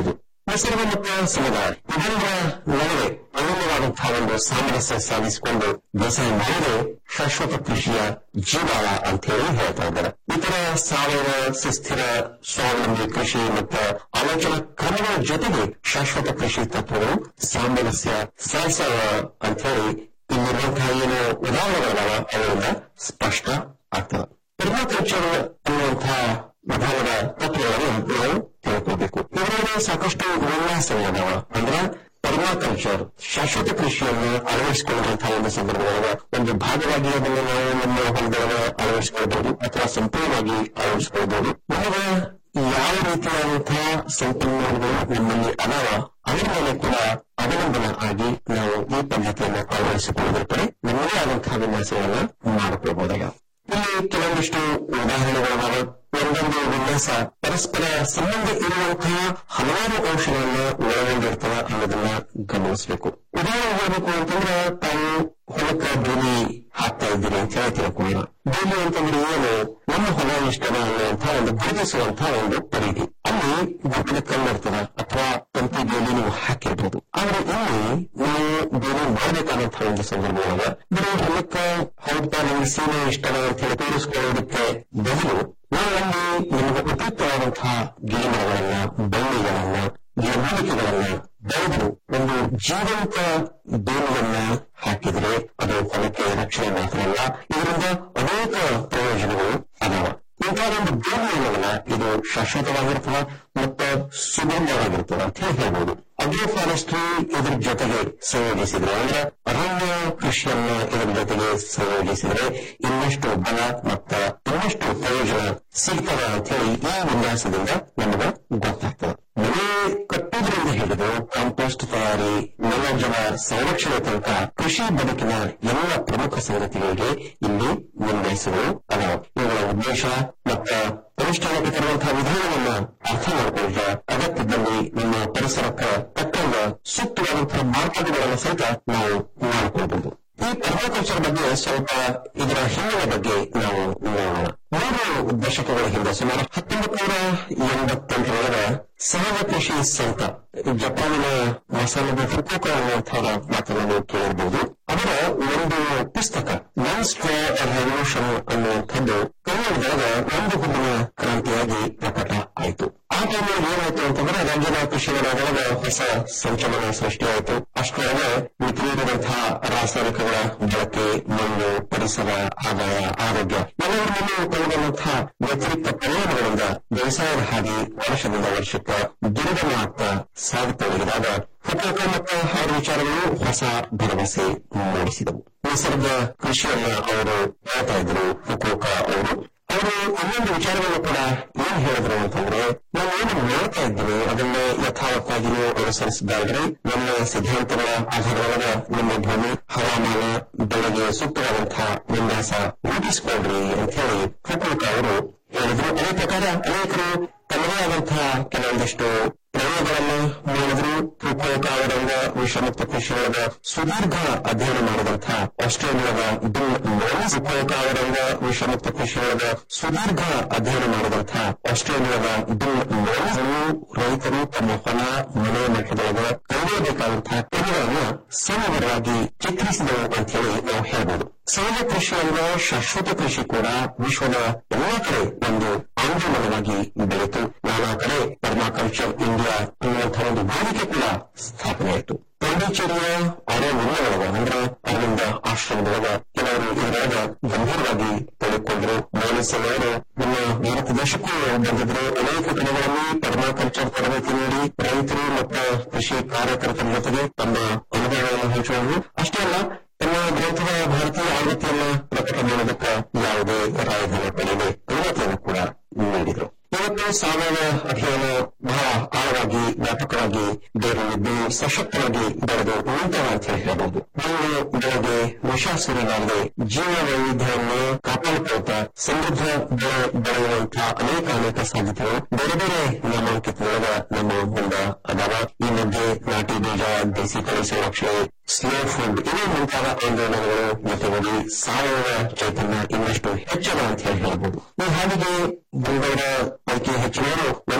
S1: ನಿಸರ್ಗ ಮತ್ತು ಸಮುದಾಯ ಇದರಿಂದ ನಡುವೆ ಅಮೂಲ್ಯವಾದಂತಹ ಒಂದು ಸಾಮರಸ್ಯ ಸಾಧಿಸಿಕೊಂಡು ಬೇಸಾಯ ಮಾಡಿದ್ರೆ ಶಾಶ್ವತ ಕೃಷಿಯ ಜೀವಾಳ ಅಂತ ಹೇಳಿ ಹೇಳ್ತಾ ಇದ್ದಾರೆ ಇತರ ಸಾವಯವ ಸುಸ್ಥಿರ ಸ್ವಾವಲಂಬಿ ಕೃಷಿ ಮತ್ತು ಆಲೋಚನಾ ಕ್ರಮಗಳ ಜೊತೆಗೆ ಶಾಶ್ವತ ಕೃಷಿ ತತ್ವಗಳು ಸಾಮರಸ್ಯ ಸಾಧಿಸವ ಅಂತ ಹೇಳಿ ಇಲ್ಲಿರುವಂತಹ ಏನು ಉದಾಹರಣೆಗಳದಾವ ಅವುಗಳಿಂದ ಸ್ಪಷ್ಟ ಆಗ್ತದೆ ಪರ್ಮಾಕಲ್ಚರ್ ಅನ್ನುವಂತಹ ವಿಧಾನದ ತತ್ವಗಳನ್ನು ನಾವು ತಿಳ್ಕೋಬೇಕು ಇದರಲ್ಲಿ ಸಾಕಷ್ಟು ವಿನ್ಯಾಸಗಳದಾವ ಅಂದ್ರೆ ಪರ್ಮಾಕಲ್ಚರ್ ಶಾಶ್ವತ ಕೃಷಿಯನ್ನು ಅಳವಡಿಸಿಕೊಳ್ಳುವಂತಹ ಒಂದು ಸಂದರ್ಭದೊಳಗ ಒಂದು ಭಾಗವಾಗಿ ಅದನ್ನು ನಾವು ನಮ್ಮ ಹೊಲದೊಳಗ ಅಳವಡಿಸಿಕೊಳ್ಬಹುದು ಅಥವಾ ಸಂಪೂರ್ಣವಾಗಿ ಅಳವಡಿಸಿಕೊಳ್ಬಹುದು ನಮಗೆ ಯಾವ ರೀತಿಯಾದಂತಹ ಸಂಪನ್ಮೂಲಗಳು ನಮ್ಮಲ್ಲಿ ಅದಾವ ಅದರ ಮೇಲೆ ಕೂಡ ಅವಲಂಬನ ಆಗಿ ನಾವು ಈ ಪದ್ಧತಿಯನ್ನು ಅಳವಡಿಸಿಕೊಳ್ಳುವುದರ ಕಡೆ ನಮ್ಮದೇ ಆದಂತಹ ವಿನ್ಯಾಸಗಳನ್ನ ಮಾಡಿಕೊಳ್ಬಹುದಾಗ ಇಲ್ಲಿ ಕೆಲವೊಂದಿಷ್ಟು ಉದಾಹರಣೆಗಳಾದ ಒಂದೊಂದು ವಿನ್ಯಾಸ ಪರಸ್ಪರ ಸಂಬಂಧ ಇರುವಂತಹ ಹಲವಾರು ಅಂಶಗಳನ್ನ ಒಳಗೊಂಡಿರ್ತವ ಅನ್ನೋದನ್ನ ಗಮನಿಸಬೇಕು ಉದಾಹರಣೆ ಹೇಳಬೇಕು ಅಂತಂದ್ರೆ ತಾವು ಹೊಲಕ್ಕ ಭೂಮಿ ಹಾಕ್ತಾ ಇದ್ದೀರಿ ಅಂತ ಹೇಳಿ ತಿಳ್ಕೊಳ್ಳೋಣ ಭೂಮಿ ಅಂತಂದ್ರೆ ಏನು ನಮ್ಮ ಹೊಲ ಇಷ್ಟನ ಅನ್ನುವಂತಹ ಒಂದು ಗುರುತಿಸುವಂತಹ ಒಂದು ಪರಿಧಿ ಅಲ್ಲಿ ಗುಡ್ಡದ ಕಲ್ಲು ಇರ್ತದ ಅಥವಾ ತಂತಿ ಬೇಲಿ ನೀವು ಹಾಕಿರ್ಬೋದು ಆದ್ರೆ ಇಲ್ಲಿ ನೀವು ಬೇರೆ ಮಾಡಬೇಕಾದಂತಹ ಒಂದು ಸಂದರ್ಭವಾಗ ಬರೀ ಹೊಲಕ್ಕ ಹೌದಾ ನಮ್ಗೆ ಸೀಮೆ ಇಷ್ಟನ ಅಂತ ಹೇಳಿ ತೋರಿಸ್ಕೊಳ್ಳೋದಕ್ಕೆ ಬದಲು ನಾವು ಅಲ್ಲಿ ನಿಮಗೆ ಉಪಯುಕ್ತವಾದಂತಹ ಗಿಡಮರಗಳನ್ನ ಬಳ್ಳಿಗಳನ್ನ ಗಿಡಮೂಲಿಕೆಗಳನ್ನ ಬೆಳೆದು ಒಂದು ಜೀವಂತ ಬೇರುಗಳನ್ನ ಹಾಕಿದ್ರೆ ಅದು ಹೊಲಕ್ಕೆ ರಕ್ಷಣೆ ಮಾತ್ರ ಅಲ್ಲ ಇದರಿಂದ ಅನೇಕ ಪ್ರಯೋಜನಗಳು ಅದಾವ ಇಂತಹ ಒಂದು ಭೂಮಿ ಅನ್ನೋದಲ್ಲ ಇದು ಶಾಶ್ವತವಾಗಿರ್ತದ ಮತ್ತು ಸುಗಂಧವಾಗಿರ್ತದ ಅಂತ ಹೇಳಿ ಹೇಳ್ಬೋದು ಅಗ್ರೋ ಫಾರೆಸ್ಟ್ರಿ ಇದರ ಜೊತೆಗೆ ಸಂಯೋಜಿಸಿದ್ರೆ ಅಂದ್ರೆ ಅರಣ್ಯ ಕೃಷಿಯನ್ನ ಇದರ ಜೊತೆಗೆ ಸಂಯೋಜಿಸಿದ್ರೆ ಇನ್ನಷ್ಟು ಬಲ ಮತ್ತು ಇನ್ನಷ್ಟು ಪ್ರಯೋಜನ ಸಿಗ್ತದ ಅಂತ ಹೇಳಿ ಈ ವಿನ್ಯಾಸದಿಂದ ನಮಗೆ ಗೊತ್ತಾಗ್ತದೆ ಮನೆ ಕಟ್ಟುವುದರಿಂದ ಹಿಡಿದು ಕಾಂಪೋಸ್ಟ್ ತಯಾರಿ ನೆಲಜಲ ಸಂರಕ್ಷಣೆ ತನಕ ಕೃಷಿ ಬದುಕಿನ ಎಲ್ಲ ಪ್ರಮುಖ ಸಂಗತಿಗಳಿಗೆ ಇಲ್ಲಿ ವಿನ್ಯಾಸಗಳು ಅದಾವ ಇವುಗಳ ಉದ್ದೇಶ ಮತ್ತು ಅನುಷ್ಠಾನಕ್ಕೆ ತರುವಂತಹ ವಿಧಾನವನ್ನ ಅರ್ಥ ಮಾಡಿಕೊಂಡ್ರೆ ಅಗತ್ಯದಲ್ಲಿ ನಿಮ್ಮ ಪರಿಸರಕ್ಕೆ ತಕ್ಕಂಗ ಸೂಕ್ತವಾದಂತಹ ಮಾರ್ಪಾಡುಗಳನ್ನು ಸಹಿತ ನಾವು ಮಾಡಿಕೊಳ್ಬಹುದು ಈ ಪರ್ಮಾಕಲ್ಚರ್ ಬಗ್ಗೆ ಸ್ವಲ್ಪ ಇದರ ಹಿನ್ನೆಲೆ ಬಗ್ಗೆ ನಾವು ನೋಡೋಣ ಮೂರು ದಶಕಗಳ ಹಿಂದೆ ಸುಮಾರು ಹತ್ತೊಂಬತ್ತು ನೂರ ಎಂಬತ್ತೆಂಟರೊಳಗ ಸಹಜ ಕೃಷಿ ಸಂತ ಜಪಾನಿನ ಮಸಾಲದ ಫುಕುಕ ಅನ್ನುವಂತಹ ಮಾತನ್ನು ನೀವು ಕೇಳಿರಬಹುದು ಅವರ ಒಂದು ಪುಸ್ತಕ ಒನ್ ಸ್ಟ್ರಾ ರೆವಲ್ಯೂಷನ್ ಅನ್ನುವಂಥದ್ದು ಕನ್ನಡದಾಗ ಒಂದು ಹುಲ್ಲಿನ ಕ್ರಾಂತಿಯಾಗಿ ಪ್ರಕಟ ಆಯಿತು ಆ ಟೈಮಲ್ಲಿ ಏನಾಯ್ತು ಅಂತಂದ್ರೆ ರಂಜನಾ ಕೃಷಿ ವಲಯದೊಳಗ ಹೊಸ ಸಂಚಲನ ಸೃಷ್ಟಿಯಾಯಿತು ಅಷ್ಟರೊಳಗೆ ಮಿತಿಮೀರಿದಂತಹ ರಾಸಾಯನಿಕಗಳ ಬಳಕೆ ಮಣ್ಣು ಪರಿಸರ ಆದಾಯ ಆರೋಗ್ಯ ಎಲ್ಲವರ ಮೇಲೆ ಕೈಗೊಂಡಂತಹ ವ್ಯತಿರಿಕ್ತ ಪರಿಣಾಮಗಳಿಂದ ಬೇಸಾಯದ ಹಾಗೆ ವರ್ಷದಿಂದ ವರ್ಷಕ್ಕೆ ದುರ್ಗಮ ಆಗ್ತಾ ಸಾಗುತ್ತಾ ಹೋಗಿದಾಗ ಹುಟ್ಟುಕ ಮತ್ತು ಹಾಡು ವಿಚಾರಗಳು ಹೊಸ ಭರವಸೆ ಮೂಡಿಸಿದವು ನಿಸರ್ಗ ಕೃಷಿಯನ್ನ ಅವರು ಹೇಳ್ತಾ ಇದ್ರು ಹುಕುಕ ಅವರು ಅವರು ಇನ್ನೊಂದು ವಿಚಾರವನ್ನು ಕೂಡ ಏನ್ ಹೇಳಿದ್ರು ಅಂತಂದ್ರೆ ನಾವು ಏನು ಮಾಡ್ತಾ ಇದ್ದೀವಿ ಅದನ್ನ ಯಥಾವತ್ತಾಗಿಯೂ ಅನುಸರಿಸದಾದ್ರೆ ನಮ್ಮ ಸಿದ್ಧಾಂತಗಳ ಆಧಾರವಾದ ನಮ್ಮ ಭೂಮಿ ಹವಾಮಾನ ಬೆಳೆಗೆ ಸೂಕ್ತವಾದಂತಹ ವಿನ್ಯಾಸ ರೂಪಿಸಿಕೊಳ್ರಿ ಅಂತ ಹೇಳಿ ಹುಕುಕ ಅವರು ಹೇಳಿದ್ರು ಅದೇ ಪ್ರಕಾರ ಅನೇಕರು ತಮ್ಮದೇ ಆದಂತಹ ಕೆಲವೊಂದಿಷ್ಟು ಪ್ರಯೋಗಗಳನ್ನು ಮಾಡಿದ್ರು ಹುಕುಕ ಅವರಂಗ ವಿಷಮುಕ್ತ ಕೃಷಿಯೊಳಗ ಸುದೀರ್ಘ ಅಧ್ಯಯನ ಮಾಡಿದಂತಹ ಆಸ್ಟ್ರೇಲಿಯಾದ ಬಿಲ್ ಮೋರಿಸ್ ಹುಕುಕ ಅವರಂಗ ವಿಷಮುಕ್ತ ಕೃಷಿಯೊಳಗ ಸುದೀರ್ಘ ಅಧ್ಯಯನ ಮಾಡಿದಂತಹ ಆಸ್ಟ್ರೇಲಿಯಾದ ಬಿಲ್ ಮೋರಿಸ್ ಅವರು ರೈತರು ತಮ್ಮ ಹೊಲ ಮನೆ ಮಟ್ಟದೊಳಗ ಕೈಗೊಳ್ಳಬೇಕಾದಂತಹ ಕ್ರಮಗಳನ್ನ ಸಮಗ್ರವಾಗಿ ಚಿತ್ರಿಸಿದವು ಅಂತ ಹೇಳಿ ನಾವು ಹೇಳ್ಬೋದು ಸಹಜ ಕೃಷಿಯಲ್ಲ ಶಾಶ್ವತ ಕೃಷಿ ಕೂಡ ವಿಶ್ವದ ಎಲ್ಲಾ ಕಡೆ ಒಂದು ಆಂದೋಲನವಾಗಿ ಬೆಳೆಯಿತು ನಾನಾ ಕಡೆ ಪರ್ಮಾಕಲ್ಚರ್ ಇಂಡಿಯಾ ಅನ್ನುವಂತಹ ಒಂದು ವೇದಿಕೆ ಕೂಡ ಸ್ಥಾಪನೆ ಆಯಿತು ಪಾಂಡಿಚೇರಿಯ ಅರಣ್ಯದೊಳಗ ಅಂದ್ರೆ ಅರವಿಂದ ಆಶ್ರಮದೊಳಗ ಕೆಲವರು ಇದರೊಳಗ ಗಂಭೀರವಾಗಿ ತೊಡಗಿಕೊಂಡ್ರು ಮಾನಸವರು ನಮ್ಮ ಭಾರತ ದೇಶಕ್ಕೂ ಬಂದಿದ್ರು ಅನೇಕ ಕಡೆಗಳಲ್ಲಿ ಪರ್ಮಾಕಲ್ಚರ್ ತರಬೇತಿ ನೀಡಿ ರೈತರು ಮತ್ತು ಕೃಷಿ ಕಾರ್ಯಕರ್ತರ ಜೊತೆಗೆ ತಮ್ಮ ಅನುಭವಗಳನ್ನು ಹಂಚಿಕೊಂಡ್ರು ಅಷ್ಟೇ ಅಲ್ಲ ತಮ್ಮ ಗ್ರಂಥದ ಭಾರತೀಯ ಆವೃತ್ತಿಯನ್ನ ಪ್ರಕಟ ಮಾಡೋದಕ್ಕೆ ಯಾವುದೇ ರಾಯಧನ ಪಡೆಯದೆ ಅನುಮತಿಯನ್ನು ಕೂಡ ನೀಡಿದರು ಇವತ್ತು ಸಾವಯವ ಅಭಿಯಾನ ಬಹಳ ಆಳವಾಗಿ ವ್ಯಾಪಕವಾಗಿ ಬೇರಲಿದ್ದು ಸಶಕ್ತವಾಗಿ ಬೆಳೆದು ನಿಂತವ ಅಂತ ಹೇಳಿ ಹೇಳ್ಬೋದು ಮಣ್ಣು ಬೆಳೆಗೆ ವಿಷ ಸುರಿಲಾರದೆ ಜೀವ ವೈವಿಧ್ಯವನ್ನು ಕಾಪಾಡಿಕೊಳ್ತಾ ಸಮೃದ್ಧ ಬೆಳೆ ಬೆಳೆಯುವಂತಹ ಅನೇಕ ಅನೇಕ ಸಾಧ್ಯತೆಗಳು ಬೇರೆ ಬೇರೆ ನಾಮಾಂಕಿತದೊಳಗ ನಮ್ಮ ಮುಂದ ಅದಾವ ಈ ಮಧ್ಯೆ ನಾಟಿ ಬೀಜ ದೇಸಿ ತಳಿ ಸಂರಕ್ಷಣೆ ಸ್ಲೋ ಫುಡ್ ಇದೇ ಮುಂತಾದ ಆಂದೋಲನಗಳು ಜೊತೆಗೂಡಿ ಸಾವಯವ ಚೈತನ್ಯ ಇನ್ನಷ್ಟು ಹೆಚ್ಚಳ ಅಂತ ಹೇಳಿ ಹೇಳ್ಬೋದು ಈ ಹಾಡಿಗೆ ಬಂದವರ ಪೈಕಿ ಹೆಚ್ಚಿನವರು ನಮ್ಮ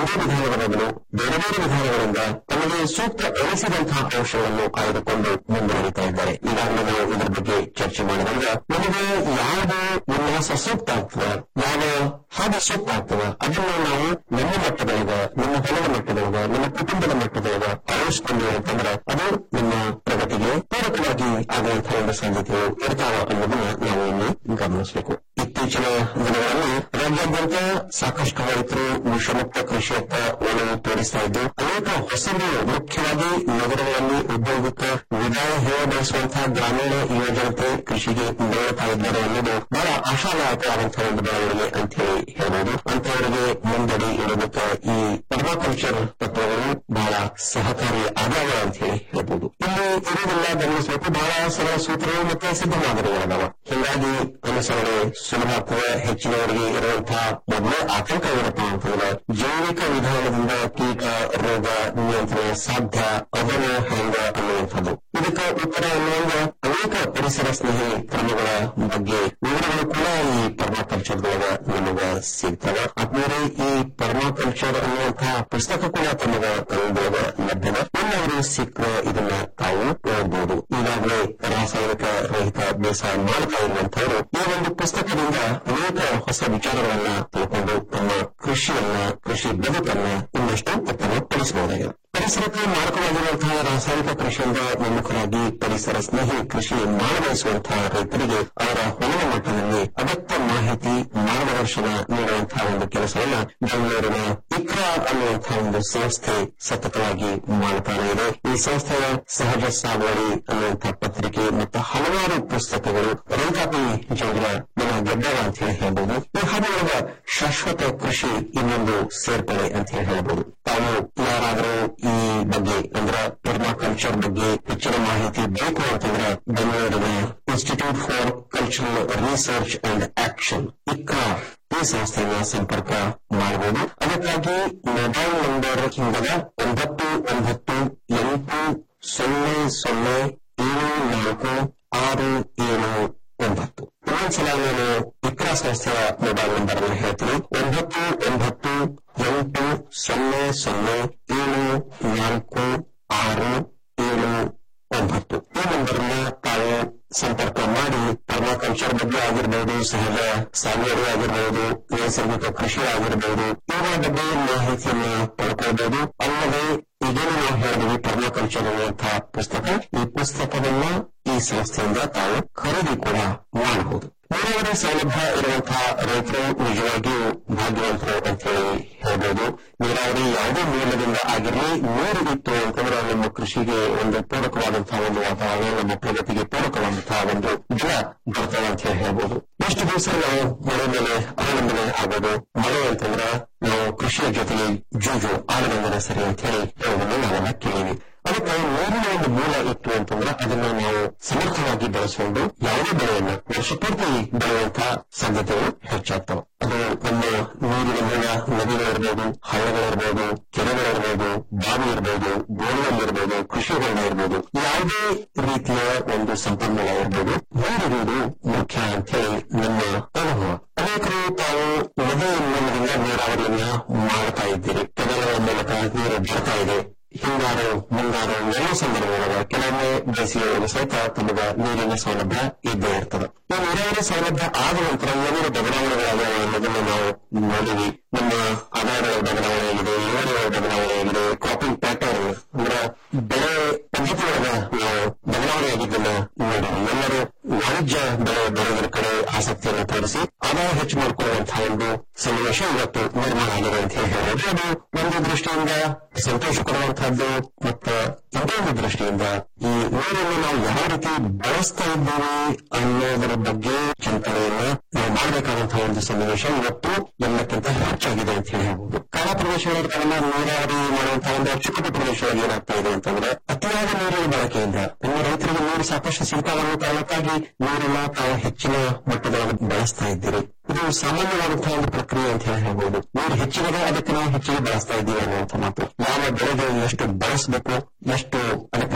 S1: ಯಾವುದೇ ವಿಧಾನದ ಬದಲು ಬೇರೆ ಬೇರೆ ವಿಧಾನಗಳಿಂದ ತಮಗೆ ಸೂಕ್ತ ಎನಿಸಿದಂತಹ ಅಂಶಗಳನ್ನು ಆಯ್ದುಕೊಂಡು ಮುಂದುವರಿತಾ ಇದ್ದಾರೆ ಈಗಾಗಲೇ ನಾವು ಇದರ ಬಗ್ಗೆ ಚರ್ಚೆ ಮಾಡಿದಾಗ ನಮಗೆ ಯಾವುದು ವಿನ್ಯಾಸ ಸೂಕ್ತ ಆಗ್ತದ ಯಾವ ಹಾಗೆ ಸೂಕ್ತ ಆಗ್ತದ ಅದನ್ನು ನಾವು ನಮ್ಮ ಮಟ್ಟದೊಳಗ ನಮ್ಮ ಹೊಲದ ಮಟ್ಟದೊಳಗ ನಮ್ಮ ಕುಟುಂಬದ ಮಟ್ಟದೊಳಗ ಅಳವಡಿಸಿಕೊಂಡು ಅಂತಂದ್ರೆ ಅದು ನಮ್ಮ ಪ್ರಗತಿಗೆ ಪೂರಕವಾಗಿ ಆಗುವಂತಹ ಒಂದು ಸಾಧ್ಯತೆಗಳು ಇರ್ತಾವ ಅನ್ನೋದನ್ನ ನಾವು ಇಲ್ಲಿ ಗಮನಿಸಬೇಕು ಇತ್ತೀಚಿನ ದಿನಗಳಲ್ಲಿ ರಾಜ್ಯಾದ್ಯಂತ ಸಾಕಷ್ಟು ರೈತರು ವಿಷಮುಕ್ತ ಕೃಷಿಯತ್ತ ಒಲವು ತೋರಿಸ್ತಾ ಇದ್ದು ಅನೇಕ ಹೊಸದು ಮುಖ್ಯವಾಗಿ ನಗರಗಳಲ್ಲಿ ಉದ್ಯೋಗಕ್ಕ ವಿದಾಯ ಹೇಳಬಯಸುವಂತಹ ಗ್ರಾಮೀಣ ಯುವಜನತೆ ಕೃಷಿಗೆ ಬೆಳೆಯುತ್ತಾ ಇದ್ದಾರೆ ಅನ್ನೋದು ಬಹಳ ಆಶಾದಾಯಕವಾದಂತಹ ಒಂದು ಬೆಳವಣಿಗೆ ಅಂತ ಹೇಳಿ ಹೇಳ್ಬೋದು ಅಂತವರಿಗೆ ಮುಂದಡಿ ಇಡೋದಕ್ಕೆ ಈ ಪರ್ಮಾಕಲ್ಚರ್ ತತ್ವಗಳು ಬಹಳ ಸಹಕಾರಿ ಆದಾಯ ಅಂತ ಹೇಳಿ ಹೇಳ್ಬೋದು ಇಲ್ಲಿ ಇರುವುದಿಲ್ಲ ಗಮನಿಸಬೇಕು ಬಹಳ ಸರಳ ಸೂತ್ರಗಳು ಮತ್ತೆ ಸಿದ್ಧ ಮಾದರಿಗಳದಾವ ಹೀಗಾಗಿ ಅನುಸರಣೆ ಸುಲಭ ಆಗ್ತದೆ ಹೆಚ್ಚಿನವರಿಗೆ ಇರುವಂತಹ ಮೊದಲೇ ಆತಂಕ ಏನಪ್ಪ ಅಂತಂದ್ರೆ ಜೈವಿಕ ವಿಧಾನದಿಂದ ಕೀಟ ರೋಗ ನಿಯಂತ್ರಣ ಸಾಧ್ಯ ಅದನ್ನು ಹೆಂಗ ಅನ್ನುವಂಥದ್ದು ಇದಕ್ಕೆ ಉತ್ತರ ಅನ್ನುವಂಗ ಅನೇಕ ಪರಿಸರ ಸ್ನೇಹಿ ಕ್ರಮಗಳ ಬಗ್ಗೆ ವಿವರಗಳು ಕೂಡ ಈ ಪರ್ಮಾಕಲ್ಚರ್ದೊಳಗ ನಮಗ ಸಿಗ್ತವೆ ಆದ್ಮೇಲೆ ಈ ಪರ್ಮಾಕಲ್ಚರ್ ಅನ್ನುವಂತಹ ಪುಸ್ತಕ ಕೂಡ ತಮಗ ಕನ್ನಡದೊಳಗ ಲಭ್ಯದ ಎಲ್ಲವರು ಸಿಕ್ಕ ಇದನ್ನ ತಾವು ಓದಬಹುದು ಈಗಾಗಲೇ ರಾಸಾಯನಿಕ ರಹಿತ ಬೇಸಾಯ ಮಾಡ್ತಾ ಇರುವಂತವರು ಈ ಒಂದು ಪುಸ್ತಕದಿಂದ ಅನೇಕ ಹೊಸ ವಿಚಾರಗಳನ್ನ ತಿಳ್ಕೊಂಡು ತಮ್ಮ ಕೃಷಿಯನ್ನ ಕೃಷಿ ಬದುಕನ್ನ ಇನ್ನಷ್ಟು ಉತ್ತಮಪಡಿಸಬಹುದಾಗಿದೆ ಪರಿಸರಕ್ಕೆ ಮಾರಕವಾಗಿರುವಂತಹ ರಾಸಾಯನಿಕ ಕೃಷಿಯಿಂದ ವಿಮುಖರಾಗಿ ಪರಿಸರ ಸ್ನೇಹಿ ಕೃಷಿ ಮಾಡಬಯಸುವಂತಹ ರೈತರಿಗೆ ಅವರ ಹೊಲದ ಮಟ್ಟದಲ್ಲಿ ಅಗತ್ಯ ಮಾಹಿತಿ ಮಾರ್ಗದರ್ಶನ ನೀಡುವಂತಹ ಒಂದು ಕೆಲಸವನ್ನ ಬೆಂಗಳೂರಿನ ಇಕ್ರಾ ಅನ್ನುವಂತಹ ಒಂದು ಸಂಸ್ಥೆ ಸತತವಾಗಿ ಮಾಡುತ್ತಾನೆ ಇದೆ ಈ ಸಂಸ್ಥೆಯ ಸಹಜ ಸಾಗುವಳಿ ಅನ್ನುವಂತಹ ಪತ್ರಿಕೆ ಮತ್ತು ಹಲವಾರು ಪುಸ್ತಕಗಳು ರೈತಾಪಿ ಜನರ ನಮ್ಮ ಗೆಡ್ಡವ ಅಂತ ಹೇಳಿ ಹೇಳ್ಬೋದು ಈ ಹಾದಿಯೊಳಗ ಶಾಶ್ವತ ಕೃಷಿ ಇನ್ನೊಂದು ಸೇರ್ಪಡೆ ಅಂತ ಹೇಳಿ ಹೇಳ್ಬೋದು ತಾವು ಯಾರಾದರೂ ಈ ಬಗ್ಗೆ ಅಂದ್ರೆ ಪರ್ಮಾಕಲ್ಚರ್ ಬಗ್ಗೆ ಹೆಚ್ಚಿನ ಮಾಹಿತಿ ಬೇಕು ಅಂತಂದ್ರೆ ಬೆಂಗಳೂರಿನ Institute for Cultural Research and Action ICRA ಈ ಸಂಸ್ಥೆಯನ್ನ ಸಂಪರ್ಕ ಮಾಡಬಹುದು ಅದಕ್ಕಾಗಿ ಮೊಬೈಲ್ ನಂಬರ್ ಹಿಂಗದ ಒಂಬತ್ತು ಒಂಬತ್ತು ಎಂಟು ಸೊನ್ನೆ ಸೊನ್ನೆ ಏಳು ನಾಲ್ಕು ಆರು ಏಳು ಒಂಬತ್ತು ಇನ್ನೊಂದ್ಸಲ ನಾನು ಇಕ್ರಾ ಸಂಸ್ಥೆಯ ಮೊಬೈಲ್ ನಂಬರ್ ಅನ್ನು ಹೇಳ್ತೀನಿ ಒಂಬತ್ತು ಒಂಬತ್ತು ಎಂಟು ಸೊನ್ನೆ ಸೊನ್ನೆ ಏಳು ನಾಲ್ಕು ಆರು ಏಳು ಒಂಬತ್ತು ಈ ನಂಬರ್ನ ತಾವು ಸಂಪರ್ಕ ಮಾಡಿ ಪರ್ಮಾಕಲ್ಚರ್ ಬಗ್ಗೆ ಆಗಿರ್ಬೋದು ಸಹಜ ಸಾಗುವಳಿ ಆಗಿರ್ಬೋದು ನೈಸರ್ಗಿಕ ಕೃಷಿ ಆಗಿರ್ಬೋದು ಇವುಗಳ ಬಗ್ಗೆ ಮಾಹಿತಿಯನ್ನ ಪಡ್ಕೊಳ್ಬಹುದು ಅಲ್ಲದೆ ಈಗೇನು ನಾವು ಹೇಳಿದ್ವಿ ಪರ್ಮಾಕಲ್ಚರ್ ಅನ್ನುವಂತಹ ಪುಸ್ತಕ ಈ ಪುಸ್ತಕವನ್ನ ಈ ಸಂಸ್ಥೆಯಿಂದ ತಾವು ಖರೀದಿ ಕೂಡ ಮಾಡಬಹುದು ನೀರಾವರಿ ಸೌಲಭ್ಯ ಇರುವಂತಹ ರೈತರು ನಿಜವಾಗಿಯೂ ಭಾಗ್ಯವಂತರು ಅಂತ ಹೇಳಿ ಹೇಳ್ಬೋದು ನೀರಾವರಿ ಯಾವುದೇ ಮೂಲದಿಂದ ಆಗಿರಲಿ ನೀರು ಇತ್ತು ಅಂತಂದ್ರೆ ನಮ್ಮ ಕೃಷಿಗೆ ಒಂದು ಪೂರಕವಾದಂತಹ ಒಂದು ವಾತಾವರಣ ನಮ್ಮ ಪ್ರಗತಿಗೆ ಪೂರಕವಾದಂತಹ ಒಂದು ಗಿಡ ಬರ್ತವೆ ಅಂತ ಹೇಳಿ ಹೇಳ್ಬೋದು ಎಷ್ಟು ದಿವಸ ನಾವು ಮಳೆ ಮೇಲೆ ಅವಲಂಬನೆ ಆಗೋದು ಮಳೆ ಅಂತಂದ್ರೆ ನಾವು ಕೃಷಿಯ ಜೊತೆಗೆ ಜೂಜು ಆಳಗಂಗನ ಸರಿ ಅಂತ ಹೇಳಿ ಹೇಳೋದನ್ನು ನಾವೆಲ್ಲ ಕೇಳಿವಿ ಅದಕ್ಕೆ ನೀರಿನ ಒಂದು ಮೂಲ ಇತ್ತು ಅಂತಂದ್ರೆ ಅದನ್ನ ನಾವು ಸಮರ್ಥವಾಗಿ ಬಳಸಿಕೊಂಡು ಯಾವುದೇ ಬೆಳೆಯನ್ನ ವರ್ಷಪೂರ್ತಿ ಬೆಳೆಯುವಂತಹ ಸಾಧ್ಯತೆಗಳು ಹೆಚ್ಚಾಗ್ತವೆ ಅದು ನಮ್ಮ ನೀರಿನ ಮೂಲ ನದಿಗಳಿರ್ಬೋದು ಹಳ್ಳಗಳಿರ್ಬೋದು ಕೆರೆಗಳಿರ್ಬೋದು ಬಾವಿ ಇರ್ಬೋದು ಬೋರ್ವೆಲ್ ಇರ್ಬೋದು ಕೃಷಿ ಹೊಂಡ ಇರ್ಬೋದು ಯಾವುದೇ ರೀತಿಯ ಒಂದು ಸಂಪನ್ಮೂಲ ಇರ್ಬೋದು ನೀರಿರುವುದು ಮುಖ್ಯ ಅಂತ ಹೇಳಿ ನಮ್ಮ ಅನುಭವ ಅನೇಕರು ತಾವು ನದಿ ಮೂಲದಿಂದ ನೀರಾವರಿಯನ್ನ ಮಾಡ್ತಾ ಇದ್ದೀರಿ ಕೆರೆಗಳ ಮೂಲಕ ನೀರು ಬರ್ತಾ ಇದೆ ಹಿಂಗಾರು ಮುಂಗಾರು ಎಲ್ಲ ಸಂದರ್ಭದೊಳಗ ಕೆಲವೊಮ್ಮೆ ಬೇಸಿಗೆಯೊಳಗೆ ಸಹಿತ ತಮಗ ನೀರಿನ ಸೌಲಭ್ಯ ಇದ್ದೇ ಇರ್ತದೆ ಈ ನೀರಾವರಿ ಸೌಲಭ್ಯ ಆದ ನಂತರ ಏನೇನು ಬದಲಾವಣೆಗಳಾಗ್ಯಾವ ಅನ್ನೋದನ್ನ ನಾವು ನೋಡಿವಿ ನಮ್ಮ ಆದಾಯಗಳ ಬದಲಾವಣೆ ಆಗಿದೆ ಇಳುವರಿಗಳ ಬದಲಾವಣೆ ಆಗಿದೆ ಕ್ರಾಪಿಂಗ್ ಪ್ಯಾಟರ್ನ್ ಅಂದ್ರೆ ಬೆಳೆ ಪದ್ಧತಿಯೊಳಗ ನಾವು ಬದಲಾವಣೆ ಆಗಿದ್ದನ್ನ ನೋಡಿವಿ ಎಲ್ಲರೂ ವಾಣಿಜ್ಯ ಬೆಳೆ ಬೆಳೆಗಳ ಕಡೆ ಆಸಕ್ತಿಯನ್ನು ತೋರಿಸಿ ಆದಾಯ ಹೆಚ್ಚು ಮಾಡಿಕೊಳ್ಳುವಂತಹ ಒಂದು ಸನ್ನಿವೇಶ ಇವತ್ತು ನಿರ್ಮಾಣ ಆಗಿದೆ ಅಂತ ಹೇಳಿ ಹೇಳೋದು ಅದು ಒಂದು ದೃಷ್ಟಿಯಿಂದ ಸಂತೋಷ ಕೊಡುವಂತಹದ್ದು ಮತ್ತು ಇನ್ನೊಂದು ದೃಷ್ಟಿಯಿಂದ ಈ ನೀರನ್ನು ನಾವು ಯಾವ ರೀತಿ ಬಳಸ್ತಾ ಇದ್ದೇವೆ ಅನ್ನೋದರ ಬಗ್ಗೆ ಚಿಂತನೆಯನ್ನ ನಾವು ಮಾಡಬೇಕಾದಂತಹ ಒಂದು ಸನ್ನಿವೇಶ ಇವತ್ತು ಎಲ್ಲಕ್ಕಿಂತ ಹೆಚ್ಚಾಗಿದೆ ಅಂತ ಹೇಳಿ ಹೇಳ್ಬೋದು ಕಾಲ ಪ್ರದೇಶಗಳಿರ್ತಾವಲ್ಲ ನೀರಾವರಿ ಮಾಡುವಂತಹ ಒಂದು ಅಚ್ಚುಕಟ್ಟು ಪ್ರದೇಶಗಳಲ್ಲಿ ಏನಾಗ್ತಾ ಇದೆ ಅಂತಂದ್ರೆ ಅತಿಯಾದ ನೀರಿನ ಬಳಕೆಯಿಂದ ನಮ್ಮ ರೈತರಿಗೆ ನೀರು ಸಾಕಷ್ಟು ಸಿಗ್ತಾವನ್ನೋ ಕಾರಣಕ್ಕಾಗಿ ನೀರನ್ನ ತಾವು ಹೆಚ್ಚಿನ ಮಟ್ಟದೊಳಗೆ ಬಳಸ್ತಾ ಇದ್ದೀರಿ ಇದು ಸಾಮಾನ್ಯವಾದಂತಹ ಒಂದು ಪ್ರಕ್ರಿಯೆ ಅಂತ ಹೇಳಿ ಹೇಳ್ಬೋದು ನೀರು ಹೆಚ್ಚಿಗೆ ಅದಕ್ಕೆ ನಾವು ಹೆಚ್ಚಿಗೆ ಬಳಸ್ತಾ ಇದ್ದೀವಿ ಅನ್ನುವಂಥ ಮಾತು ಯಾವ ಬೆಳೆಗೆ ಎಷ್ಟು ಬಳಸಬೇಕು ಎಷ್ಟು ಅದಕ್ಕೆ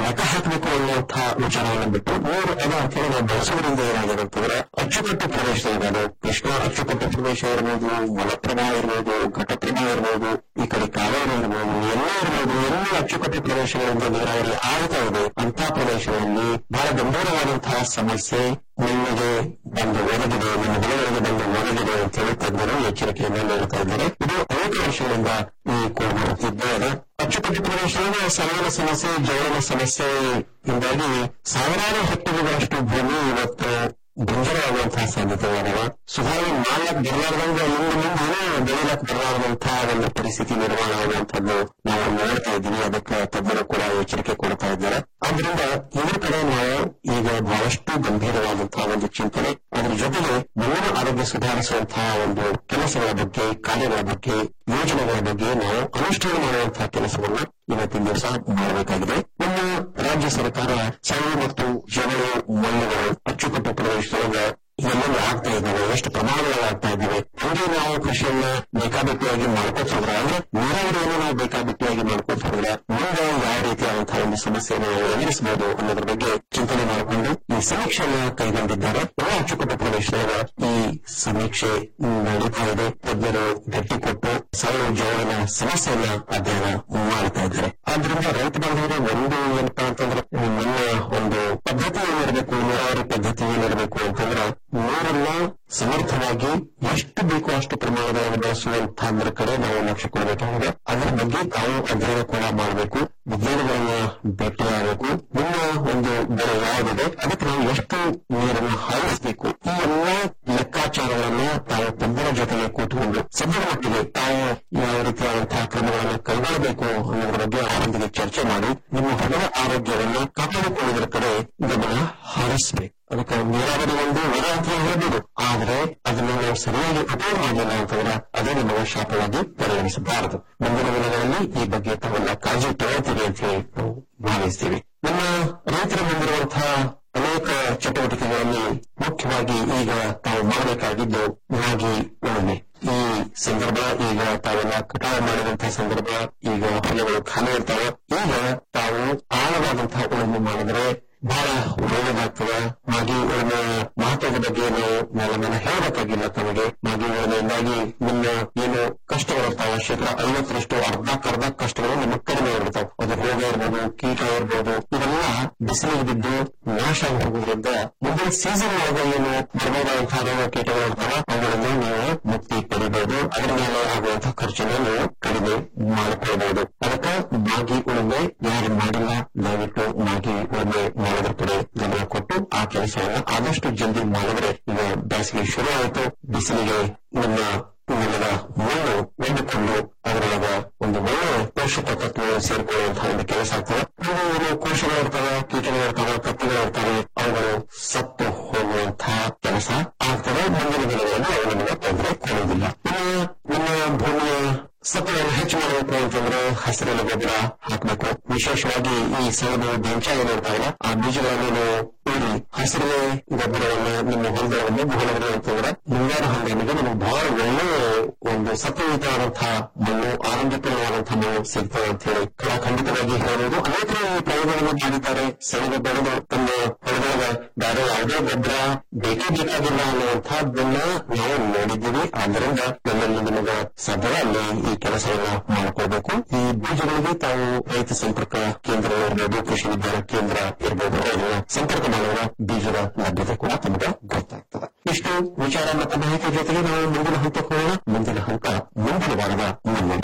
S1: ಲೆಕ್ಕ ಹಾಕಬೇಕು ಅನ್ನುವಂತಹ ವಿಚಾರವನ್ನು ಬಿಟ್ಟು ಮೂರು ಅದ ಅಂತ ಹೇಳಿ ನಾವು ಬಳಸೋದ್ರಿಂದ ಏನಾಗಿದೆ ಅಂತಂದ್ರೆ ಅಚ್ಚುಕಟ್ಟು ಪ್ರದೇಶ ಇರೋದು ಕೃಷ್ಣ ಅಚ್ಚುಕಟ್ಟು ಪ್ರದೇಶ ಇರ್ಬೋದು ಮಲಪ್ರಭಾ ಇರ್ಬೋದು ಘಟಪ್ರಭಾ ಇರ್ಬೋದು ಈ ಕಡೆ ಕಾವೇರಿ ಇರ್ಬೋದು ಎಲ್ಲ ಇರ್ಬೋದು ಎಲ್ಲ ಅಚ್ಚುಕಟ್ಟು ಪ್ರದೇಶಗಳಿಂದ ನೀರಾವರಿ ಆಗ್ತಾ ಇದೆ ಅಂತ ಪ್ರದೇಶಗಳಲ್ಲಿ ಬಹಳ ಗಂಭೀರವಾದಂತಹ ಸಮಸ್ಯೆ ನಿಮಗೆ ಬಂದು ಒದಗಿದೆ ನಿಮ್ಮ ಹೊಲಗಳಿಗೆ ಬಂದು ಒದಗಿದೆ ಅಂತ ಹೇಳಿ ತಜ್ಞರು ಎಚ್ಚರಿಕೆಯನ್ನು ನೀಡುತ್ತಾ ಇದ್ದಾರೆ ಇದು ಅನೇಕ ವರ್ಷಗಳಿಂದ ಈ ಕೂಡುತ್ತಿದ್ದಾರೆ ಅಚ್ಚುಕಟ್ಟು ಪ್ರದೇಶದಲ್ಲಿ ಸರಳ ಸಮಸ್ಯೆ ಜೋಳನ ಸಮಸ್ಯೆಯಿಂದಾಗಿ ಸಾವಿರಾರು ಹೆಕ್ಟೇರ್ಗಳಷ್ಟು ಭೂಮಿ ಇವತ್ತು ಬಂಜರವಾಗುವಂತಹ ಸಾಧ್ಯತೆಗಳಿವೆ ಸುಧಾರಣೆ ಮಾಡ್ಲಕ್ ಬರಲಾರ್ದಂಗೆ ಮುಂದೆ ಮುಂದೆ ಏನೋ ಬೆಳೆಯಲಕ್ ಬರಲಾರದಂತಹ ಒಂದು ಪರಿಸ್ಥಿತಿ ನಿರ್ಮಾಣ ಆಗುವಂತದ್ದು ನಾವು ನೋಡ್ತಾ ಇದ್ದೀವಿ ಅದಕ್ಕೆ ತಜ್ಞರು ಕೂಡ ಎಚ್ಚರಿಕೆ ಕೊಡ್ತಾ ಇದ್ದಾರೆ ಆದ್ರಿಂದ ಇದ್ರ ಕಡೆ ನಾವು ಈಗ ಬಹಳಷ್ಟು ಗಂಭೀರವಾದಂತಹ ಒಂದು ಚಿಂತನೆ ಅದರ ಜೊತೆಗೆ ಮುಂದಿನ ಆರೋಗ್ಯ ಸುಧಾರಿಸುವಂತಹ ಒಂದು ಕೆಲಸಗಳ ಬಗ್ಗೆ ಕಾರ್ಯಗಳ ಬಗ್ಗೆ ಯೋಜನೆಗಳ ಬಗ್ಗೆ ನಾವು ಅನುಷ್ಠಾನ ಮಾಡುವಂತಹ ಕೆಲಸವನ್ನ ಇವತ್ತಿನ ದಿವಸ ಮಾಡಬೇಕಾಗಿದೆ ನಮ್ಮ ರಾಜ್ಯ ಸರ್ಕಾರ ಸಣ್ಣ ಮತ್ತು ಜಗಳು ಮಣ್ಣುಗಳು ಅಚ್ಚುಕಟ್ಟು ಪ್ರದೇಶದೊಳಗೆ ಎಲ್ಲೆಲ್ಲ ಆಗ್ತಾ ಇದ್ದಾವೆ ಎಷ್ಟು ಪ್ರಮಾಣದಲ್ಲಿ ಆಗ್ತಾ ಇದ್ದಾವೆ ಹಂಗೆ ನಾವು ಕೃಷಿಯನ್ನ ಬೇಕಾಬಿಟ್ಟಿಯಾಗಿ ಮಾಡ್ಕೋತ ಹೋದ್ರೆ ಅಂದ್ರೆ ನೀರಾವರಿಯನ್ನು ನಾವು ಬೇಕಾಬಿಟ್ಟಿಯಾಗಿ ಮಾಡ್ಕೋತ ಹೋದ್ರೆ ಮುಂದೆ ಯಾವ ರೀತಿಯಾದಂತಹ ಒಂದು ಸಮಸ್ಯೆಯನ್ನು ನಾವು ಎದುರಿಸಬಹುದು ಅನ್ನೋದ್ರ ಬಗ್ಗೆ ಚಿಂತನೆ ಮಾಡಿಕೊಂಡು ಈ ಸಮೀಕ್ಷೆಯನ್ನ ಕೈಗೊಂಡಿದ್ದಾರೆ ಎಲ್ಲ ಅಚ್ಚುಕಟ್ಟು ಪ್ರದೇಶದಾಗ ಈ ಸಮೀಕ್ಷೆ ನಡೀತಾ ಇದೆ ತಜ್ಞರು ಭೇಟಿ ಕೊಟ್ಟು ಸರಳ ಜೋಳನ ಸಮಸ್ಯೆಯನ್ನ ಅಧ್ಯಯನ ಮಾಡ್ತಾ ಇದ್ದಾರೆ ಆದ್ರಿಂದ ರೈತ ಬಾಂಧವರ ಒಂದು ಏನಪ್ಪಾ ಅಂತಂದ್ರೆ ನನ್ನ ಒಂದು ಪದ್ಧತಿ ಏನಿರಬೇಕು ನೀರಾವರಿ ಪದ್ಧತಿ ಏನಿರಬೇಕು ಅಂತಂದ್ರೆ ನೀರನ್ನ ಸಮರ್ಥವಾಗಿ ಎಷ್ಟು ಬೇಕೋ ಅಷ್ಟು ಪ್ರಮಾಣದಲ್ಲಿ ಬಳಸುವಂತಹದ್ರ ಕಡೆ ನಾವು ಲಕ್ಷ್ಯ ಕೊಡಬೇಕಾಗಿದೆ ಅದರ ಬಗ್ಗೆ ತಾವು ಅಧ್ಯಯನ ಕೂಡ ಮಾಡಬೇಕು ವಿಜ್ಞಾನಿಗಳನ್ನ ಭೇಟಿಯಾಗಬೇಕು ನಿಮ್ಮ ಒಂದು ಬೆಳೆ ಯಾವುದಿದೆ ಅದಕ್ಕೆ ನಾವು ಎಷ್ಟು ನೀರನ್ನು ಹಾಯಿಸಬೇಕು ಈ ಎಲ್ಲಾ ಲೆಕ್ಕಾಚಾರಗಳನ್ನ ತಾವು ತಜ್ಞರ ಜೊತೆಗೆ ಕೂತ್ಕೊಂಡು ಸದ್ಯದ ಮಟ್ಟಿಗೆ ತಾವು ಯಾವ ರೀತಿಯಾದಂತಹ ಕ್ರಮಗಳನ್ನು ಕೈಗೊಳ್ಳಬೇಕು ಅನ್ನೋದ್ರ ಬಗ್ಗೆ ಅವರೊಂದಿಗೆ ಚರ್ಚೆ ಮಾಡಿ ನಿಮ್ಮ ಹೊಲದ ಆರೋಗ್ಯವನ್ನು ಕಾಪಾಡಿಕೊಳ್ಳುವುದರ ಕಡೆ ಗಮನ ಹರಿಸಬೇಕು ಅದಕ್ಕೆ ನೀರಾವರಿ ಒಂದು ವರ ಅಂತ ಹೇಳ್ಬೋದು ಆದ್ರೆ ಅದನ್ನ ನಾವು ಸರಿಯಾಗಿ ಉಪಯೋಗ ಮಾಡಲಿಲ್ಲ ಅಂತಂದ್ರೆ ಅದೇ ನಿಮಗೆ ಶಾಪವಾಗಿ ಪರಿಗಣಿಸಬಾರದು ಮುಂದಿನ ದಿನಗಳಲ್ಲಿ ಈ ಬಗ್ಗೆ ತಾವೆಲ್ಲ ಕಾಳಜಿ ತಗೊಳ್ತೀವಿ ಅಂತ ಹೇಳಿ ನಾವು ಭಾವಿಸ್ತೀವಿ ನಮ್ಮ ರೈತರ ಬಂದಿರುವಂತಹ ಅನೇಕ ಚಟುವಟಿಕೆಗಳಲ್ಲಿ ಮುಖ್ಯವಾಗಿ ಈಗ ತಾವು ಮಾಡಬೇಕಾಗಿದ್ದು ರಾಗಿ ಉಳುಮೆ ಈ ಸಂದರ್ಭ ಈಗ ತಾವೆಲ್ಲ ಕಟಾವು ಮಾಡಿದಂತಹ ಸಂದರ್ಭ ಈಗ ಹೊಲಗಳು ಖಾಲಿ ಇರ್ತಾವೆ ಈಗ ತಾವು ಆಳವಾದಂತಹ ಉಳುಮೆ ಮಾಡಿದ್ರೆ ಬಹಳ ಒಳ್ಳೆಯದಾಗ್ತದೆ ಮಾಗಿ ಉಳುಮೆ ಮಹತ್ವದ ಬಗ್ಗೆ ನಾವು ನಮ್ಮನ್ನ ಹೇಳಬೇಕಾಗಿಲ್ಲ ತಮಗೆ ಮಾಗಿ ಉಳುಮೆಯಿಂದಾಗಿ ನಿಮ್ಮ ಏನು ಕಷ್ಟಗಳಿರ್ತಾವ ಶೇಕಡ ಐವತ್ತರಷ್ಟು ಅರ್ಧಕ್ಕರ್ಧ ಕಷ್ಟಗಳು ನಮ್ಮ ಕಡಿಮೆ ಇರ್ತಾವ ಅದು ರೋಗ ಇರ್ಬೋದು ಕೀಟ ಇರ್ಬೋದು ಇವೆಲ್ಲ ಬಿಸಿಲಿಗೆ ಬಿದ್ದು ನಾಶ ಆಗಿ ಹೋಗೋದ್ರಿಂದ ಮುಂದಿನ ಸೀಸನ್ ಒಳಗೆ ಏನು ಬರ್ಬೋದಾದಂತಹ ರೋಗ ಕೀಟಗಳು ಇರ್ತಾವ ಅವುಗಳಿಂದ ನೀವು ಮುಕ್ತಿ ಪಡಿಬಹುದು ಅದರ ಮೇಲೆ ಆಗುವಂತಹ ಖರ್ಚನ್ನು ನೀವು ಕಡಿಮೆ ಮಾಡಿಕೊಳ್ಬಹುದು ಅದಕ್ಕೆ ಮಾಗಿ ಉಳುಮೆ ಯಾರು ಮಾಡಿಲ್ಲ ದಯವಿಟ್ಟು ಮಾಗಿ ಉಳುಮೆ ಮಾಡೋದ್ರ ಕಡೆ ಗಮನ ಕೊಟ್ಟು ಆ ಕೆಲಸವನ್ನ ಆದಷ್ಟು ಜಲ್ದಿ ಮಾಡಿದ್ರೆ ಈಗ ಬೇಸಿಗೆ ಶುರು ಆಯಿತು ಬಿಸಿಲಿಗೆ ನಮ್ಮ ನೆಲದ ಮಣ್ಣು ಎಂದುಕೊಂಡು ಅದರೊಳಗ ಒಂದು ಒಳ್ಳೆ ಪೋಷಕ ತತ್ವಗಳು ಸೇರ್ಕೊಳ್ಳುವಂತಹ ಒಂದು ಕೆಲಸ ಆಗ್ತದೆ ಇವು ಏನು ಕೋಶಗಳು ಇರ್ತವೆ ಕೀಟಗಳು ಇರ್ತವೆ ಕತ್ತಿಗಳು ಇರ್ತವೆ ಅವುಗಳು ಸತ್ತು ಹೋಗುವಂತಹ ಕೆಲಸ ಆಗ್ತದೆ ಮುಂದಿನ ದಿನಗಳಲ್ಲಿ ಅವು ನಮಗೆ ತೊಂದರೆ ಕೊಡುವುದಿಲ್ಲ ಇನ್ನು ನಮ್ಮ ಭೂಮಿಯ ಸತ್ವವನ್ನು ಹೆಚ್ಚು ಮಾಡಬೇಕು ಅಂತಂದ್ರೆ ಹಸಿರೆಲೆ ಗೊಬ್ಬರ ಹಾಕಬೇಕು ವಿಶೇಷವಾಗಿ ಈ ಸೆಣಬು ಬೆಂಚ ಏನಿರ್ತಾವಲ್ಲ ಆ ಬೀಜಗಳನ್ನು ನಾವು ಕೂಡಿ ಹಸಿರೆಲೆ ಗೊಬ್ಬರವನ್ನ ನಿಮ್ಮ ಹೊಲದಲ್ಲಿ ಹೊಲದಲ್ಲಿ ಅಂತಂದ್ರೆ ಮುಂಗಾರು ಹಂಗಾಮಿಗೆ ನಮಗೆ ಬಹಳ ಒಳ್ಳೆ ಒಂದು ಸತ್ವಯುತವಾದಂತಹ ಮಣ್ಣು ಆರೋಗ್ಯಕರವಾದಂತಹ ಮಣ್ಣು ಸಿಗ್ತದೆ ಅಂತ ಹೇಳಿ ಖಂಡಿತವಾಗಿ ಹೇಳುವುದು ಅನೇಕರು ಈ ಪ್ರಯೋಗವನ್ನು ಮಾಡಿದ್ದಾರೆ ಸೆಣಬು ಬೆಳೆದು ತಮ್ಮ ಹೊಲದೊಳಗ ಬೇರೆ ಯಾವುದೇ ಗೊಬ್ಬರ ಬೇಕೇ ಬೇಕಾಗಿಲ್ಲ ಅನ್ನುವಂತಹದ್ದನ್ನ ನಾವು ನೋಡಿದ್ದೀವಿ ಆದ್ದರಿಂದ ನಮ್ಮಲ್ಲಿ ನಿಮಗೆ ಸಾಧ್ಯ ಅಲ್ಲಿ ಈ ಕೆಲಸವನ್ನ ಮಾಡಿಕೊಳ್ಬೇಕು ಈ ಬೀಜಗಳಿಗೆ ತಾವು ರೈತ ಸಂಪರ್ಕ ಕೇಂದ್ರ ಇರ್ಬೋದು ಕೃಷಿ ವಿಜ್ಞಾನ ಕೇಂದ್ರ ಇರ್ಬೋದು ಅವರನ್ನ ಸಂಪರ್ಕ ಮಾಡುವ ಬೀಜದ ಲಭ್ಯತೆ ಕೂಡ ತಮಗೆ ಗೊತ್ತಾಗ್ತದೆ ಇಷ್ಟು ವಿಚಾರ ಮತ್ತು ಮಾಹಿತಿ ಜೊತೆಗೆ ನಾವು ಮುಂದಿನ ಹಂತಕ್ಕೆ ಹೋಗೋಣ ಮುಂದಿನ ಹಂತ ಮುಂದಿನ ವಾರದ ಮುನ್ನೋಟ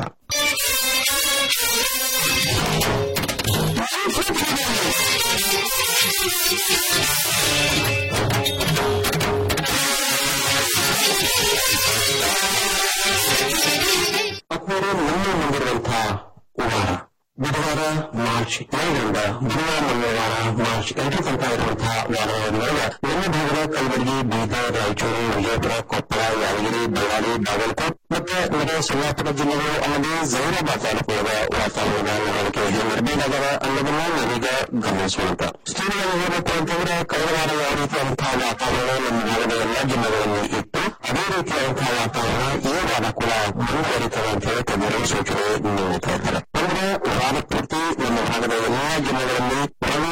S1: ಆತ್ಮೀಯರೇ ನಮ್ಮ ಮುಂದಿರುವಂತಹ ವಾರ ಬುಧವಾರ ಮಾರ್ಚ್ ಏಳರಿಂದ ಗುರುವಾರ ಮಂಗಳವಾರ ಮಾರ್ಚ್ ಎಂಟರ ತನಕ ಇರುವಂತಹ ವಾರಗಳೊಳಗ ನಮ್ಮ ಭಾಗದ ಕಲಬುರಗಿ ಬೀದರ್ ರಾಯಚೂರು ವಿಜಯಪುರ ಕೊಪ್ಪಳ ಯಾದಗಿರಿ ಬಳ್ಳಾರಿ ಬಾಗಲಕೋಟ್ ಮತ್ತೆ ನೆರೆ ಸೊಲ್ಲಾಪುರ ಜಿಲ್ಲೆಗಳು ಅಲ್ಲದೆ ಜೈರಾಬಾದ್ ತಾಲೂಕುಗಳ ವಾತಾವರಣ ನಡವಳಿಕೆ ಹೇಗಿರಬೇಕಾಗದ ಅನ್ನೋದನ್ನ ನಾವೀಗ ಗಮನಿಸುವಂತ ಸ್ಥಳೀಯವಾಗಿ ಹೇಳಬೇಕು ಅಂತಂದ್ರೆ ಕಳೆದ ವಾರ ಯಾವ ರೀತಿಯಾದಂತಹ ವಾತಾವರಣ ನಮ್ಮ ಭಾಗದ ಎಲ್ಲಾ ಜಿಲ್ಲೆಗಳಲ್ಲಿ ಇತ್ತು ಅದೇ ರೀತಿಯಾದಂತಹ ವಾತಾವರಣ ಈ ವಾರ ಕೂಡ ಮುಂದುವರಿತದೆ ಅಂತ ಹೇಳಿ ತಜ್ಞರು ಸೂಚನೆ ನೀಡುತ್ತಾ ಇದ್ದಾರೆ ಅಂದ್ರೆ ವಾರ ಪೂರ್ತಿ ನಮ್ಮ ಭಾಗದ ಎಲ್ಲಾ ಜಿಲ್ಲೆಗಳಲ್ಲಿ ಒಣ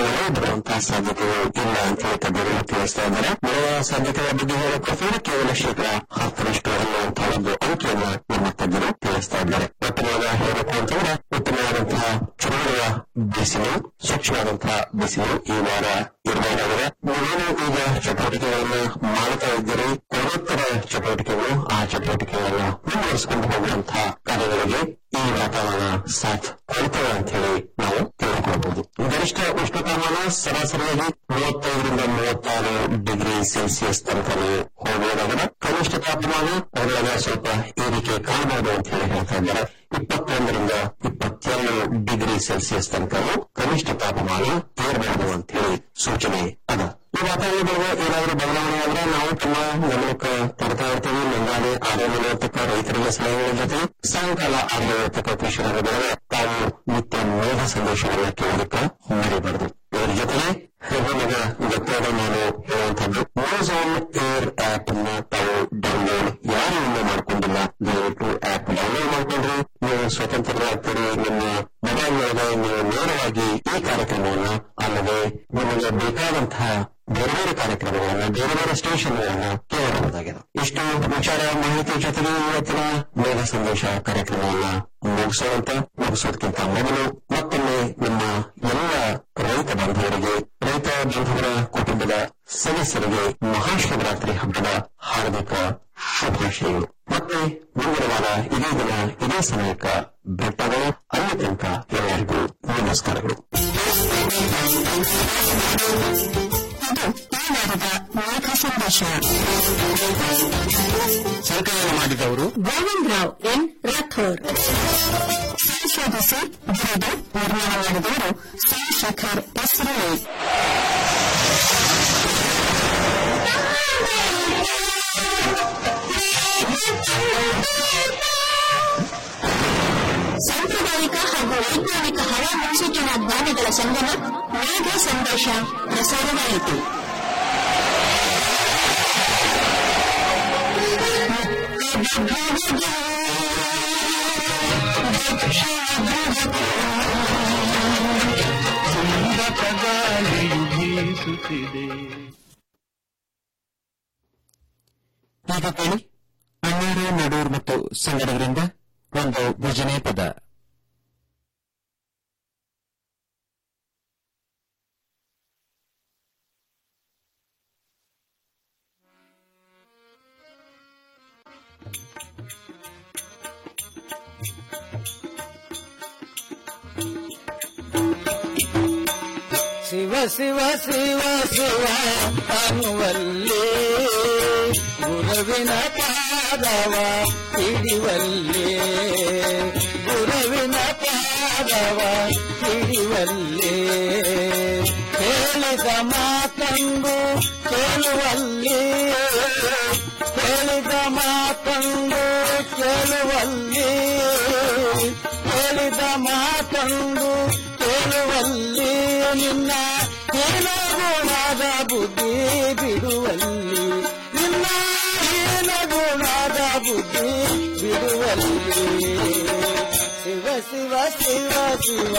S1: ಮಳೆ ಬರುವಂತಹ ಸಾಧ್ಯತೆಗಳು ಇಲ್ಲ ಅಂತ ಹೇಳಿ ತಜ್ಞರು ತಿಳಿಸ್ತಾ ಇದ್ದಾರೆ ಮಳೆಯ ಸಾಧ್ಯತೆಗಳ ಬಗ್ಗೆ ಹೇಳೋಕೆ ಕೇವಲ ಶೇಕಡ ಹತ್ತರಷ್ಟು ಅನ್ನುವಂತಹ ಒಂದು ಅಂಕಿಯನ್ನ ನಮ್ಮ ತಜ್ಞರು ತಿಳಿಸ್ತಾ ಇದ್ದಾರೆ ಉತ್ತಮವಾದ ಹೇಳಬೇಕು ಅಂತಂದ್ರೆ ಉತ್ತಮವಾದಂತಹ ಚುನಾವಣೆಯ ಬಿಸಿಲು ಸ್ವಚ್ಛವಾದಂತಹ ಬಿಸಿಲು ಈ ವಾರ ಇರಬೇಕಾಗಿದೆ ನೀವೇನು ಈಗ ಚಟುವಟಿಕೆಗಳನ್ನ ಮಾಡ್ತಾ ಇದ್ದೀರಿ ಕೊಡೋತ್ತರ ಚಟುವಟಿಕೆಗಳು ಆ ಚಟುವಟಿಕೆಗಳನ್ನ ಮುಂದುವರಿಸಿಕೊಂಡು ಹೋಗುವಂತಹ ಕಾರ್ಯಗಳಿಗೆ ಈ ವಾತಾವರಣ ಸಾಥ್ ಕೊಡ್ತೇವೆ ಅಂತ ಹೇಳಿ ನಾವು ತಿಳ್ಕೊಳ್ಬಹುದು ಗರಿಷ್ಠ ಉಷ್ಣತಾಮಾನ ಸರಾಸರಿಯಾಗಿ ಮೂವತ್ತೈದರಿಂದ ಮೂವತ್ತಾರು ಡಿಗ್ರಿ ಸೆಲ್ಸಿಯಸ್ ತನಕನೂ ಹೋಗಬಹುದಾಗಿದೆ ಕನಿಷ್ಠ ತಾಪಮಾನ ಅದರೊಳಗೆ ಸ್ವಲ್ಪ ಏರಿಕೆ ಕಾಣಬಹುದು ಅಂತ ಹೇಳಿ ಹೇಳ್ತಾ ಇದ್ದಾರೆ ಇಪ್ಪತ್ತೊಂದರಿಂದ ಇಪ್ಪತ್ತೆರಡು ಡಿಗ್ರಿ ಸೆಲ್ಸಿಯಸ್ ತನಕನೂ ಕನಿಷ್ಠ ತಾಪಮಾನ ಏರಬಹುದು ಅಂತ ಹೇಳಿ ಸೂಚನೆ ಅದ ಈ ವಾತಾವರಣದೊಳಗೆ ಏನಾದರೂ ಬದಲಾವಣೆ ಆದ್ರೆ ನಾವು ತಮ್ಮ ಗಮನಕ್ಕೆ ತರ್ತಾ ಇರ್ತೀವಿ ಮುಂಜಾನೆ ಆರು ನಲವತ್ತಕ್ಕ ರೈತರಿಗೆ ಸಲಹೆಗಳ ಜೊತೆ ಸಾಯಂಕಾಲ ಆರು ನಲವತ್ತಕ್ಕ ಕೃಷಿಕರಿಗೆ ತಾವು ನಿತ್ಯ ಮೇಘ ಸಂದೇಶಗಳನ್ನ ಕೇಳೋದಕ್ಕೆ ಮರಿಬಾರದು ಇದರ ಜೊತೆಗೆ ನಿಮಗೆ ಗೊತ್ತಾದ ನಾನು ಹೇಳುವಂತದ್ದು ನ್ಯೂಸ್ ಆನ್ ಏರ್ ಆಪ್ ಅನ್ನ ತಾವು ಡೌನ್ಲೋಡ್ ಯಾರು ಇನ್ನೂ ಮಾಡ್ಕೊಂಡಿಲ್ಲ ದಯವಿಟ್ಟು ಆಪ್ ಡೌನ್ಲೋಡ್ ಮಾಡ್ಕೊಂಡ್ರಿ ನೀವು ಸ್ವತಂತ್ರರಾಗ್ತೀರಿ ನಿಮ್ಮ ಮೊಬೈಲ್ ಒಳಗೆ ನೀವು ನೇರವಾಗಿ ಈ ಕಾರ್ಯಕ್ರಮವನ್ನ ಅಲ್ಲದೆ ನಿಮಗೆ ಬೇಕಾದಂತಹ ಬೇರೆ ಬೇರೆ ಕಾರ್ಯಕ್ರಮಗಳನ್ನ ಬೇರೆ ಬೇರೆ ಸ್ಟೇಷನ್ಗಳನ್ನ ಕೇಳಬಹುದಾಗಿದೆ ಇಷ್ಟು ವಿಚಾರ ಮಾಹಿತಿ ಜೊತೆಗೆ ಇವತ್ತಿನ ಮೇಘ ಸಂದೇಶ ಕಾರ್ಯಕ್ರಮವನ್ನ ಮುಗಿಸುವಂತ ಮುಗಿಸೋದಕ್ಕಿಂತ ಮೊದಲು ಮತ್ತೊಮ್ಮೆ ನಮ್ಮ ಎಲ್ಲ ರೈತ ಬಾಂಧವರಿಗೆ ರೈತ ಬಾಂಧವರ ಕುಟುಂಬದ ಸದಸ್ಯರಿಗೆ ಮಹಾಶಿವರಾತ್ರಿ ಹಬ್ಬದ ಹಾರ್ದಿಕ ಶುಭಾಶಯಗಳು ಮತ್ತೆ ಮುಂದಿನ ವಾರ ಇದೇ ದಿನ ಇದೇ ಸಮಯಕ್ಕೆ ಭೇಟಗಳು ಅಲ್ಲಿ ತನಕ ಎಲ್ಲರಿಗೂ ನಮಸ್ಕಾರಗಳು
S2: ಮೇಘ ಸಂದೇಶ
S3: ಸಂಕಲನ ಮಾಡಿದವರು
S2: ಗೋವಿಂದ್ ರಾವ್ ಎನ್ ರಾಥೋರ್ ಸಂಶೋಧಿಸಿ ಬರೆದು ನಿರ್ಮಾಣ ಮಾಡಿದವರು ಸಿ ಶೇಖರ್ ಎಸ್ ರೈ ಸಾಂಪ್ರದಾಯಿಕ ಹಾಗೂ ವೈಜ್ಞಾನಿಕ ಹವಾ ಮುನ್ಸೂಚನಾ ಜ್ಞಾನಗಳ ಸಂಗಮ ಮೇಘ ಸಂದೇಶ ಪ್ರಸಾರವಾಯಿತು
S3: ಗಾಳಿಯು ಬೀಸುತ್ತಿದೆ
S1: ಈಗ ಕೇಳಿ ಅಣ್ಣಾರು ನಡೂರ್ ಮತ್ತು ಸಂಗಡಗರಿಂದ ಒಂದು ಭಜನೆ ಪದ
S3: ಶಿವ ಶಿವ ಶಿವ ಶಿವ ಅನ್ನುವಲ್ಲಿ ಗುರುವಿನ ಪಾದವ ಹಿಡಿವಲ್ಲಿ ಗುರುವಿನ ಪಾದವ ಹಿಡಿವಲ್ಲಿ ಹೇಳಿದ ಮಾತಂದು ಕೇಳುವಲ್ಲಿ ಹೇಳಿದ ಮಾತಂದು ಕೇಳುವಲ್ಲಿ ಹೇಳಿದ ಮಾತಂದು ಕೇಳುವಲ್ಲಿ ನಿನ್ನ ಹೀನ ಗುಣದ ಬುದ್ಧಿ ಬಿಡುವಲ್ಲಿ ನಿನ್ನ ಹೀನ ಗುಣದ ಬುದ್ಧಿ ಬಿಡುವಲ್ಲಿ ಶಿವ ಶಿವ ಶಿವ ಶಿವ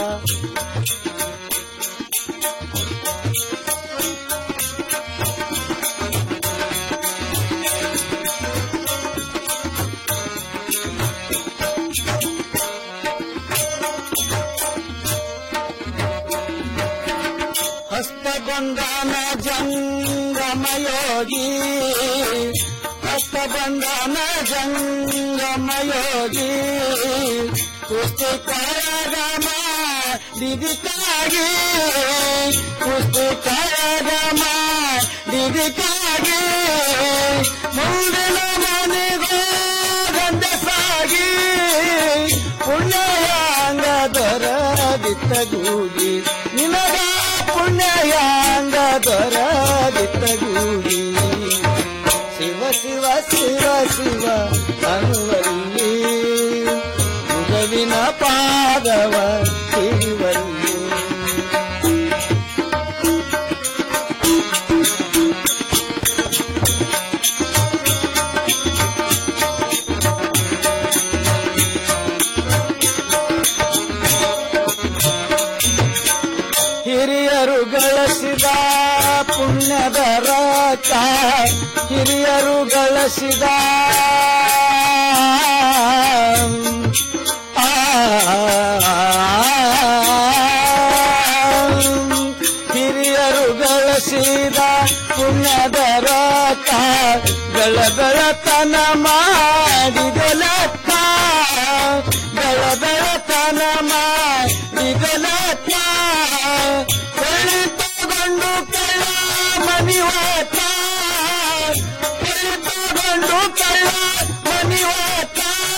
S3: ಹಸ್ತಬಂಧನ ಜಂಗಮಯೋಗಿ ಹಸ್ತಬಂಧನ ಜಂಗಮಯೋಗಿ ಪುಸ್ತಕರಮ ದಿದಿಕಾಗಿ ಪುಸ್ತಕರಮ ದಿದಿಕಾಗಿ ಮುಂದಿನ ಮನೆಗೂ ಗಂಡಸಾಗಿ ಪುಣ್ಯಾಂಗ ದೊರ ಬಿತ್ತಗೂಡಿ ನಿನಗ ಪುಣ್ಯಾಂಗ ದೊರ ಬಿತ್ತಗೂಡಿ ಶಿವ ಶಿವ ಶಿವ ಶಿವ ಅನ್ನುವಲ್ಲಿ ಮುಗವಿನ ಪಾದವ ಹಿಡಿವಲ್ಲಿ ಹಿರಿಯರು
S4: ಪುಣ್ಯದ ರಥ ಹಿರಿಯರು ಗಳಿಸಿದ ಹಿರಿಯರು ಗಳಿಸಿದ ಪುಣ್ಯದ ರಥ ಗಳಗಳತನ ಮಾಡಿದ ಲೆಕ್ಕ ಗಳಗಳತನ ಮಾಡಿದ ಲೆಕ್ಕ ಕಳಿತುಕೊಂಡು ಕಳ್ಳ ಮನಿವಾತ ಕಳಿತುಕೊಂಡು ಕಳ್ಳ ಮನಿವಾತ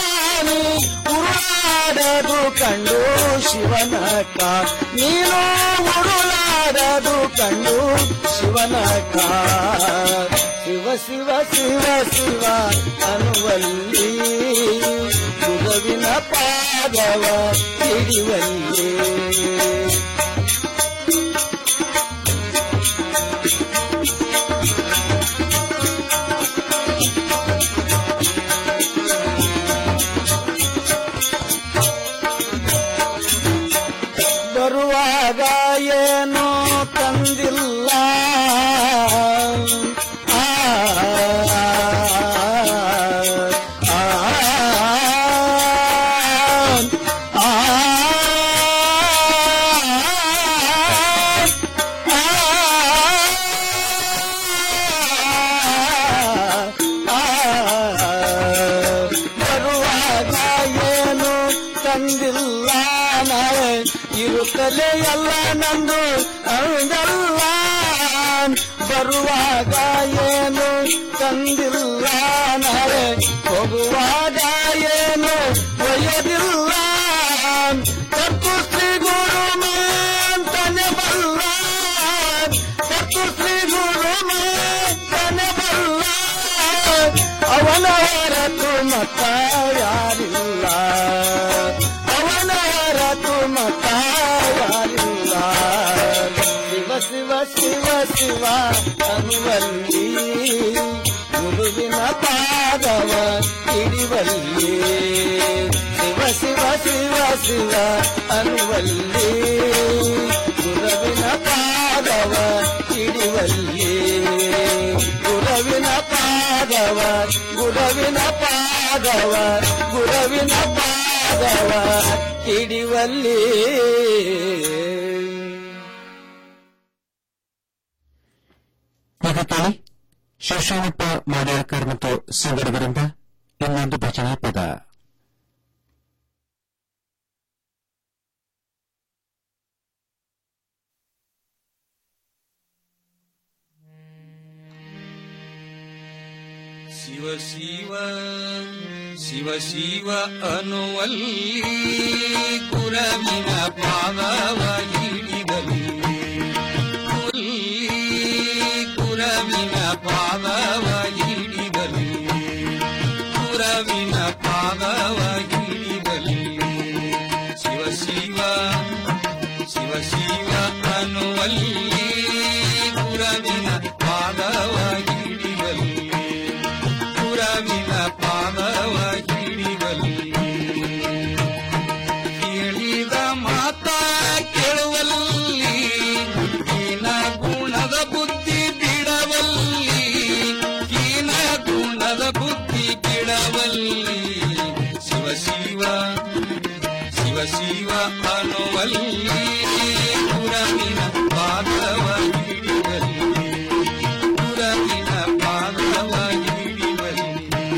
S4: ಉರುಳಾಡದು ಕಂಡು ಶಿವನಕ ನೀನು ಉರುಳಾಡದು ಕಂಡು ಶಿವನಕ ಶಿವ ಶಿವ ಶಿವ ಶಿವ ಅನುವಲ್ಲಿ ಗುರುವಿನ ಪಾದವ ಹಿಡಿವಲ್ಲಿ ಬರುವಾಗ ಏನೋ ತಂದಿಲ್ಲ ಆ, ಆ, ಆ, ಬರುವಾಗ ಏನು ತಂದಿಲ್ಲ ನಾಳೆ ಇರುತ್ತಲೇ ಎಲ್ಲ ನಂದು ಅಂದಲ್ಲ ಬರುವಾಗ ಏನು ತಂದಿಲ್ಲ ನಾಳೆ ಹೋಗುವಾಗ ಏನು ಒಯ್ಯದಿಲ್ಲ ತಪ್ಪು ಶ್ರೀ ಗುರು ಮಾಂತನೆ ಬಲ್ಲ ತಪ್ಪು ಶ್ರೀ ಗುರು ಮಾಂತನೆ ಬಲ್ಲ ಅವನ ಹೊರತು ಮತ ಯಾರಿಲ್ಲ ಅವನ ಹೊರತು ಮತ ಯಾರಿಲ್ಲ ಶಿವ ಶಿವ ಶಿವ ಶಿವ ಅನುವಲ್ಲಿ ಗುರುವಿನ ಪಾದವ ಹಿಡಿವಲ್ಲಿ ಶಿವ ಶಿವ ಶಿವ ಶಿವ ಅನುವಲ್ಲಿ ಗುರುವಿನ ಪಾದವ ಹಿಡಿವಲ್ಲಿ ಗುರುವಿನ ಪಾದವ ಗುರುವಿನ ಪಾದವ ಗುರುವಿನ ಪಾದವ ಹಿಡಿವಲ್ಲಿ
S1: ಈಗ ಕೇಳಿ ಶಿವಶಾನಪ್ಪ ಮಾಡ್ಯಾಳ್ಕರ್ ಮತ್ತು ಸಂಗಡವರಿಂದ ಇನ್ನೊಂದು ಭಜನೆ ಪದ
S5: ಶಿವ ಶಿವ ಶಿವ ಶಿವ ಅನ್ನುವಲ್ಲಿ ಕುರವಿನ ಪಾದವ ಹಿಡಿದಲ್ಲಿ ಹುಲ್ಲಿ ಕುರವಿನ ಪಾದವ ಹಿಡಿದಲ್ಲಿ ಕುರವಿನ ಪಾದವ ಹಿಡಿದಲ್ಲಿ ಶಿವ ಶಿವ ಶಿವ ಶಿವ ಅನ್ನುವಲ್ಲಿ ಕುರವಿನ ಪಾದವ ಹಿಡಿದಲ್ಲಿ ಪುರವಿನ ಪಾದವ ಹಿಡಿವಲ್ಲಿ ಕೇಳಿದ ಮಾತ ಕೇಳುವಲ್ಲಿ ಕೀನ ಗುಣದ ಬುದ್ಧಿ ಬಿಡವಲ್ಲಿ ಕೀನ ಗುಣದ ಬುದ್ಧಿ ಬಿಡವಲ್ಲಿ ಶಿವ ಶಿವ ಶಿವ ಶಿವ ಅನ್ನುವಲ್ಲಿ ಪುರವಿನ ಪಾದವ ಹಿಡಿವಲ್ಲಿ ಪುರವಿನ ಪಾದವ ಹಿಡಿವಲ್ಲಿ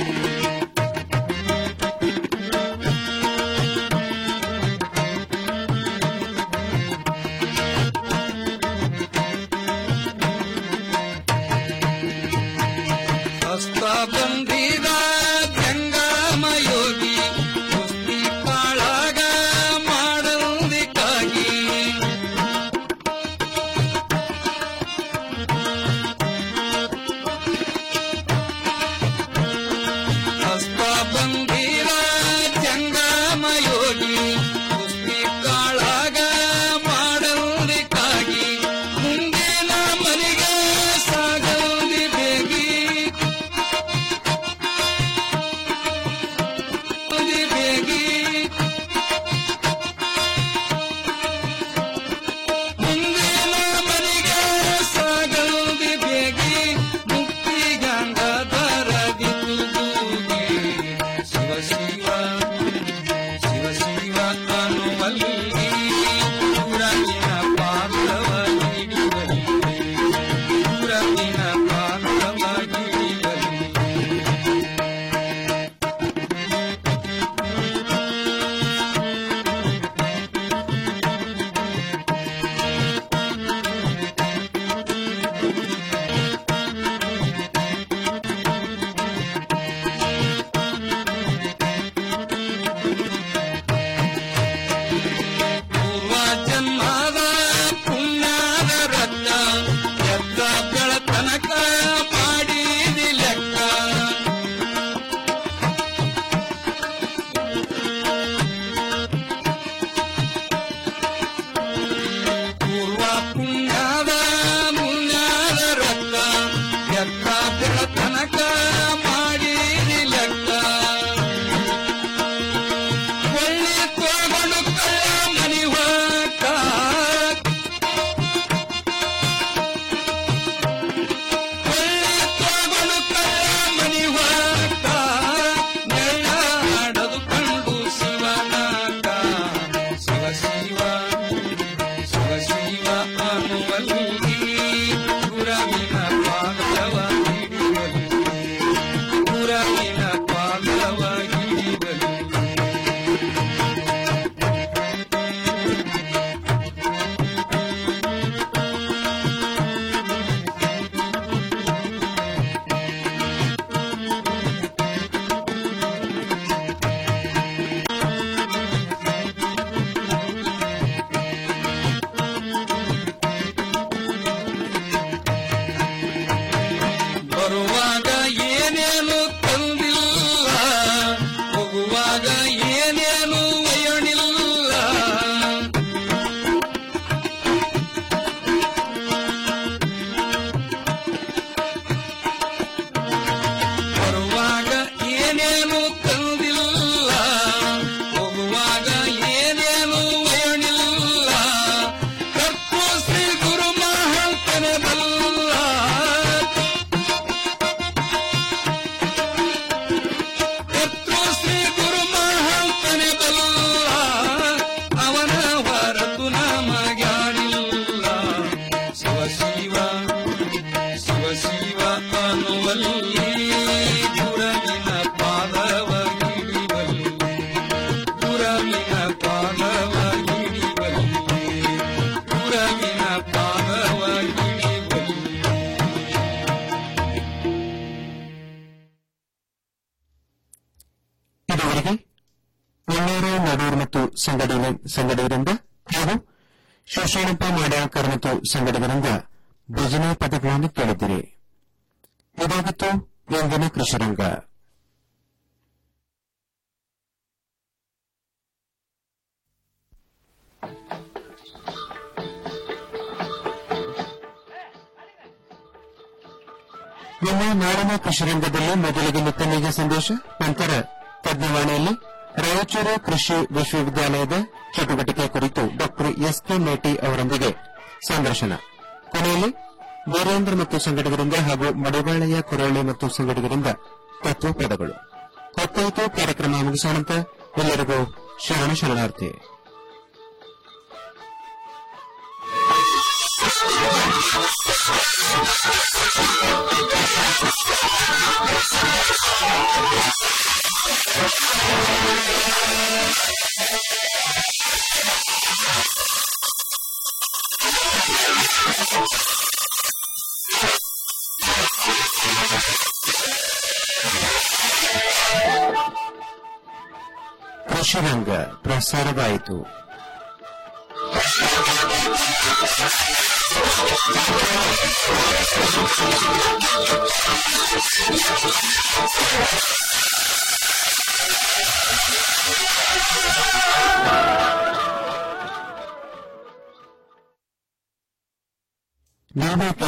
S5: ಹಸ್ತ ಬಂದಿದ ಜಂಗಮ ಯೋಗಿ ಕುಸ್ತಿ ಕಾಳಗ ಮಾಡುವುದಕ್ಕಾಗಿ
S1: ಮತ್ತು ಸಂಘಟನೆ ಸಂಘಟಕರಿಂದ ಹಾಗೂ ಶಿವಶರಣಪ್ಪ ಮಾಡ್ಯಾಳ್ಕರ್ ಮತ್ತು ಸಂಘಟಕರಿಂದ ಭಜನೆ ಪದಗಳನ್ನು ಕೇಳಿದಿರಿ ಇದಾಗಿತ್ತು ಇಂದಿನ ಕೃಷಿರಂಗ ನಮ್ಮ ನಾಡಿನ ಕೃಷಿರಂಗದಲ್ಲಿ ಮೊದಲಿಗೆ ನಿತ್ತನಿಗೆ ಸಂದೇಶ ನಂತರ ತಜ್ಞವಾಣಿಯಲ್ಲಿ ರಾಯಚೂರು ಕೃಷಿ ವಿಶ್ವವಿದ್ಯಾಲಯದ ಚಟುವಟಿಕೆ ಕುರಿತು ಡಾ ಎಸ್ ಕೆ ಮೇಟಿ ಅವರೊಂದಿಗೆ ಸಂದರ್ಶನ ಕೊನೆಯಲ್ಲಿ ವೀರೇಂದ್ರ ಮತ್ತು ಸಂಘಟಕರಿಂದ ಹಾಗೂ ಮಡಿವಾಳೆಯ ಕೊರಳ್ಳಿ ಮತ್ತು ಸಂಘಟಕರಿಂದ ತತ್ವ ಪದಗಳು ಹೊತ್ತಾಯಿತು ಕಾರ್ಯಕ್ರಮ ಮುಗಿಸೋಣಂತ ಎಲ್ಲರಿಗೂ ಶರಣ ಶರಣಾರ್ಥಿ ಕೃಷಿರಂಗ ಪ್ರಸಾರವಾಯಿತು ನಾವೇ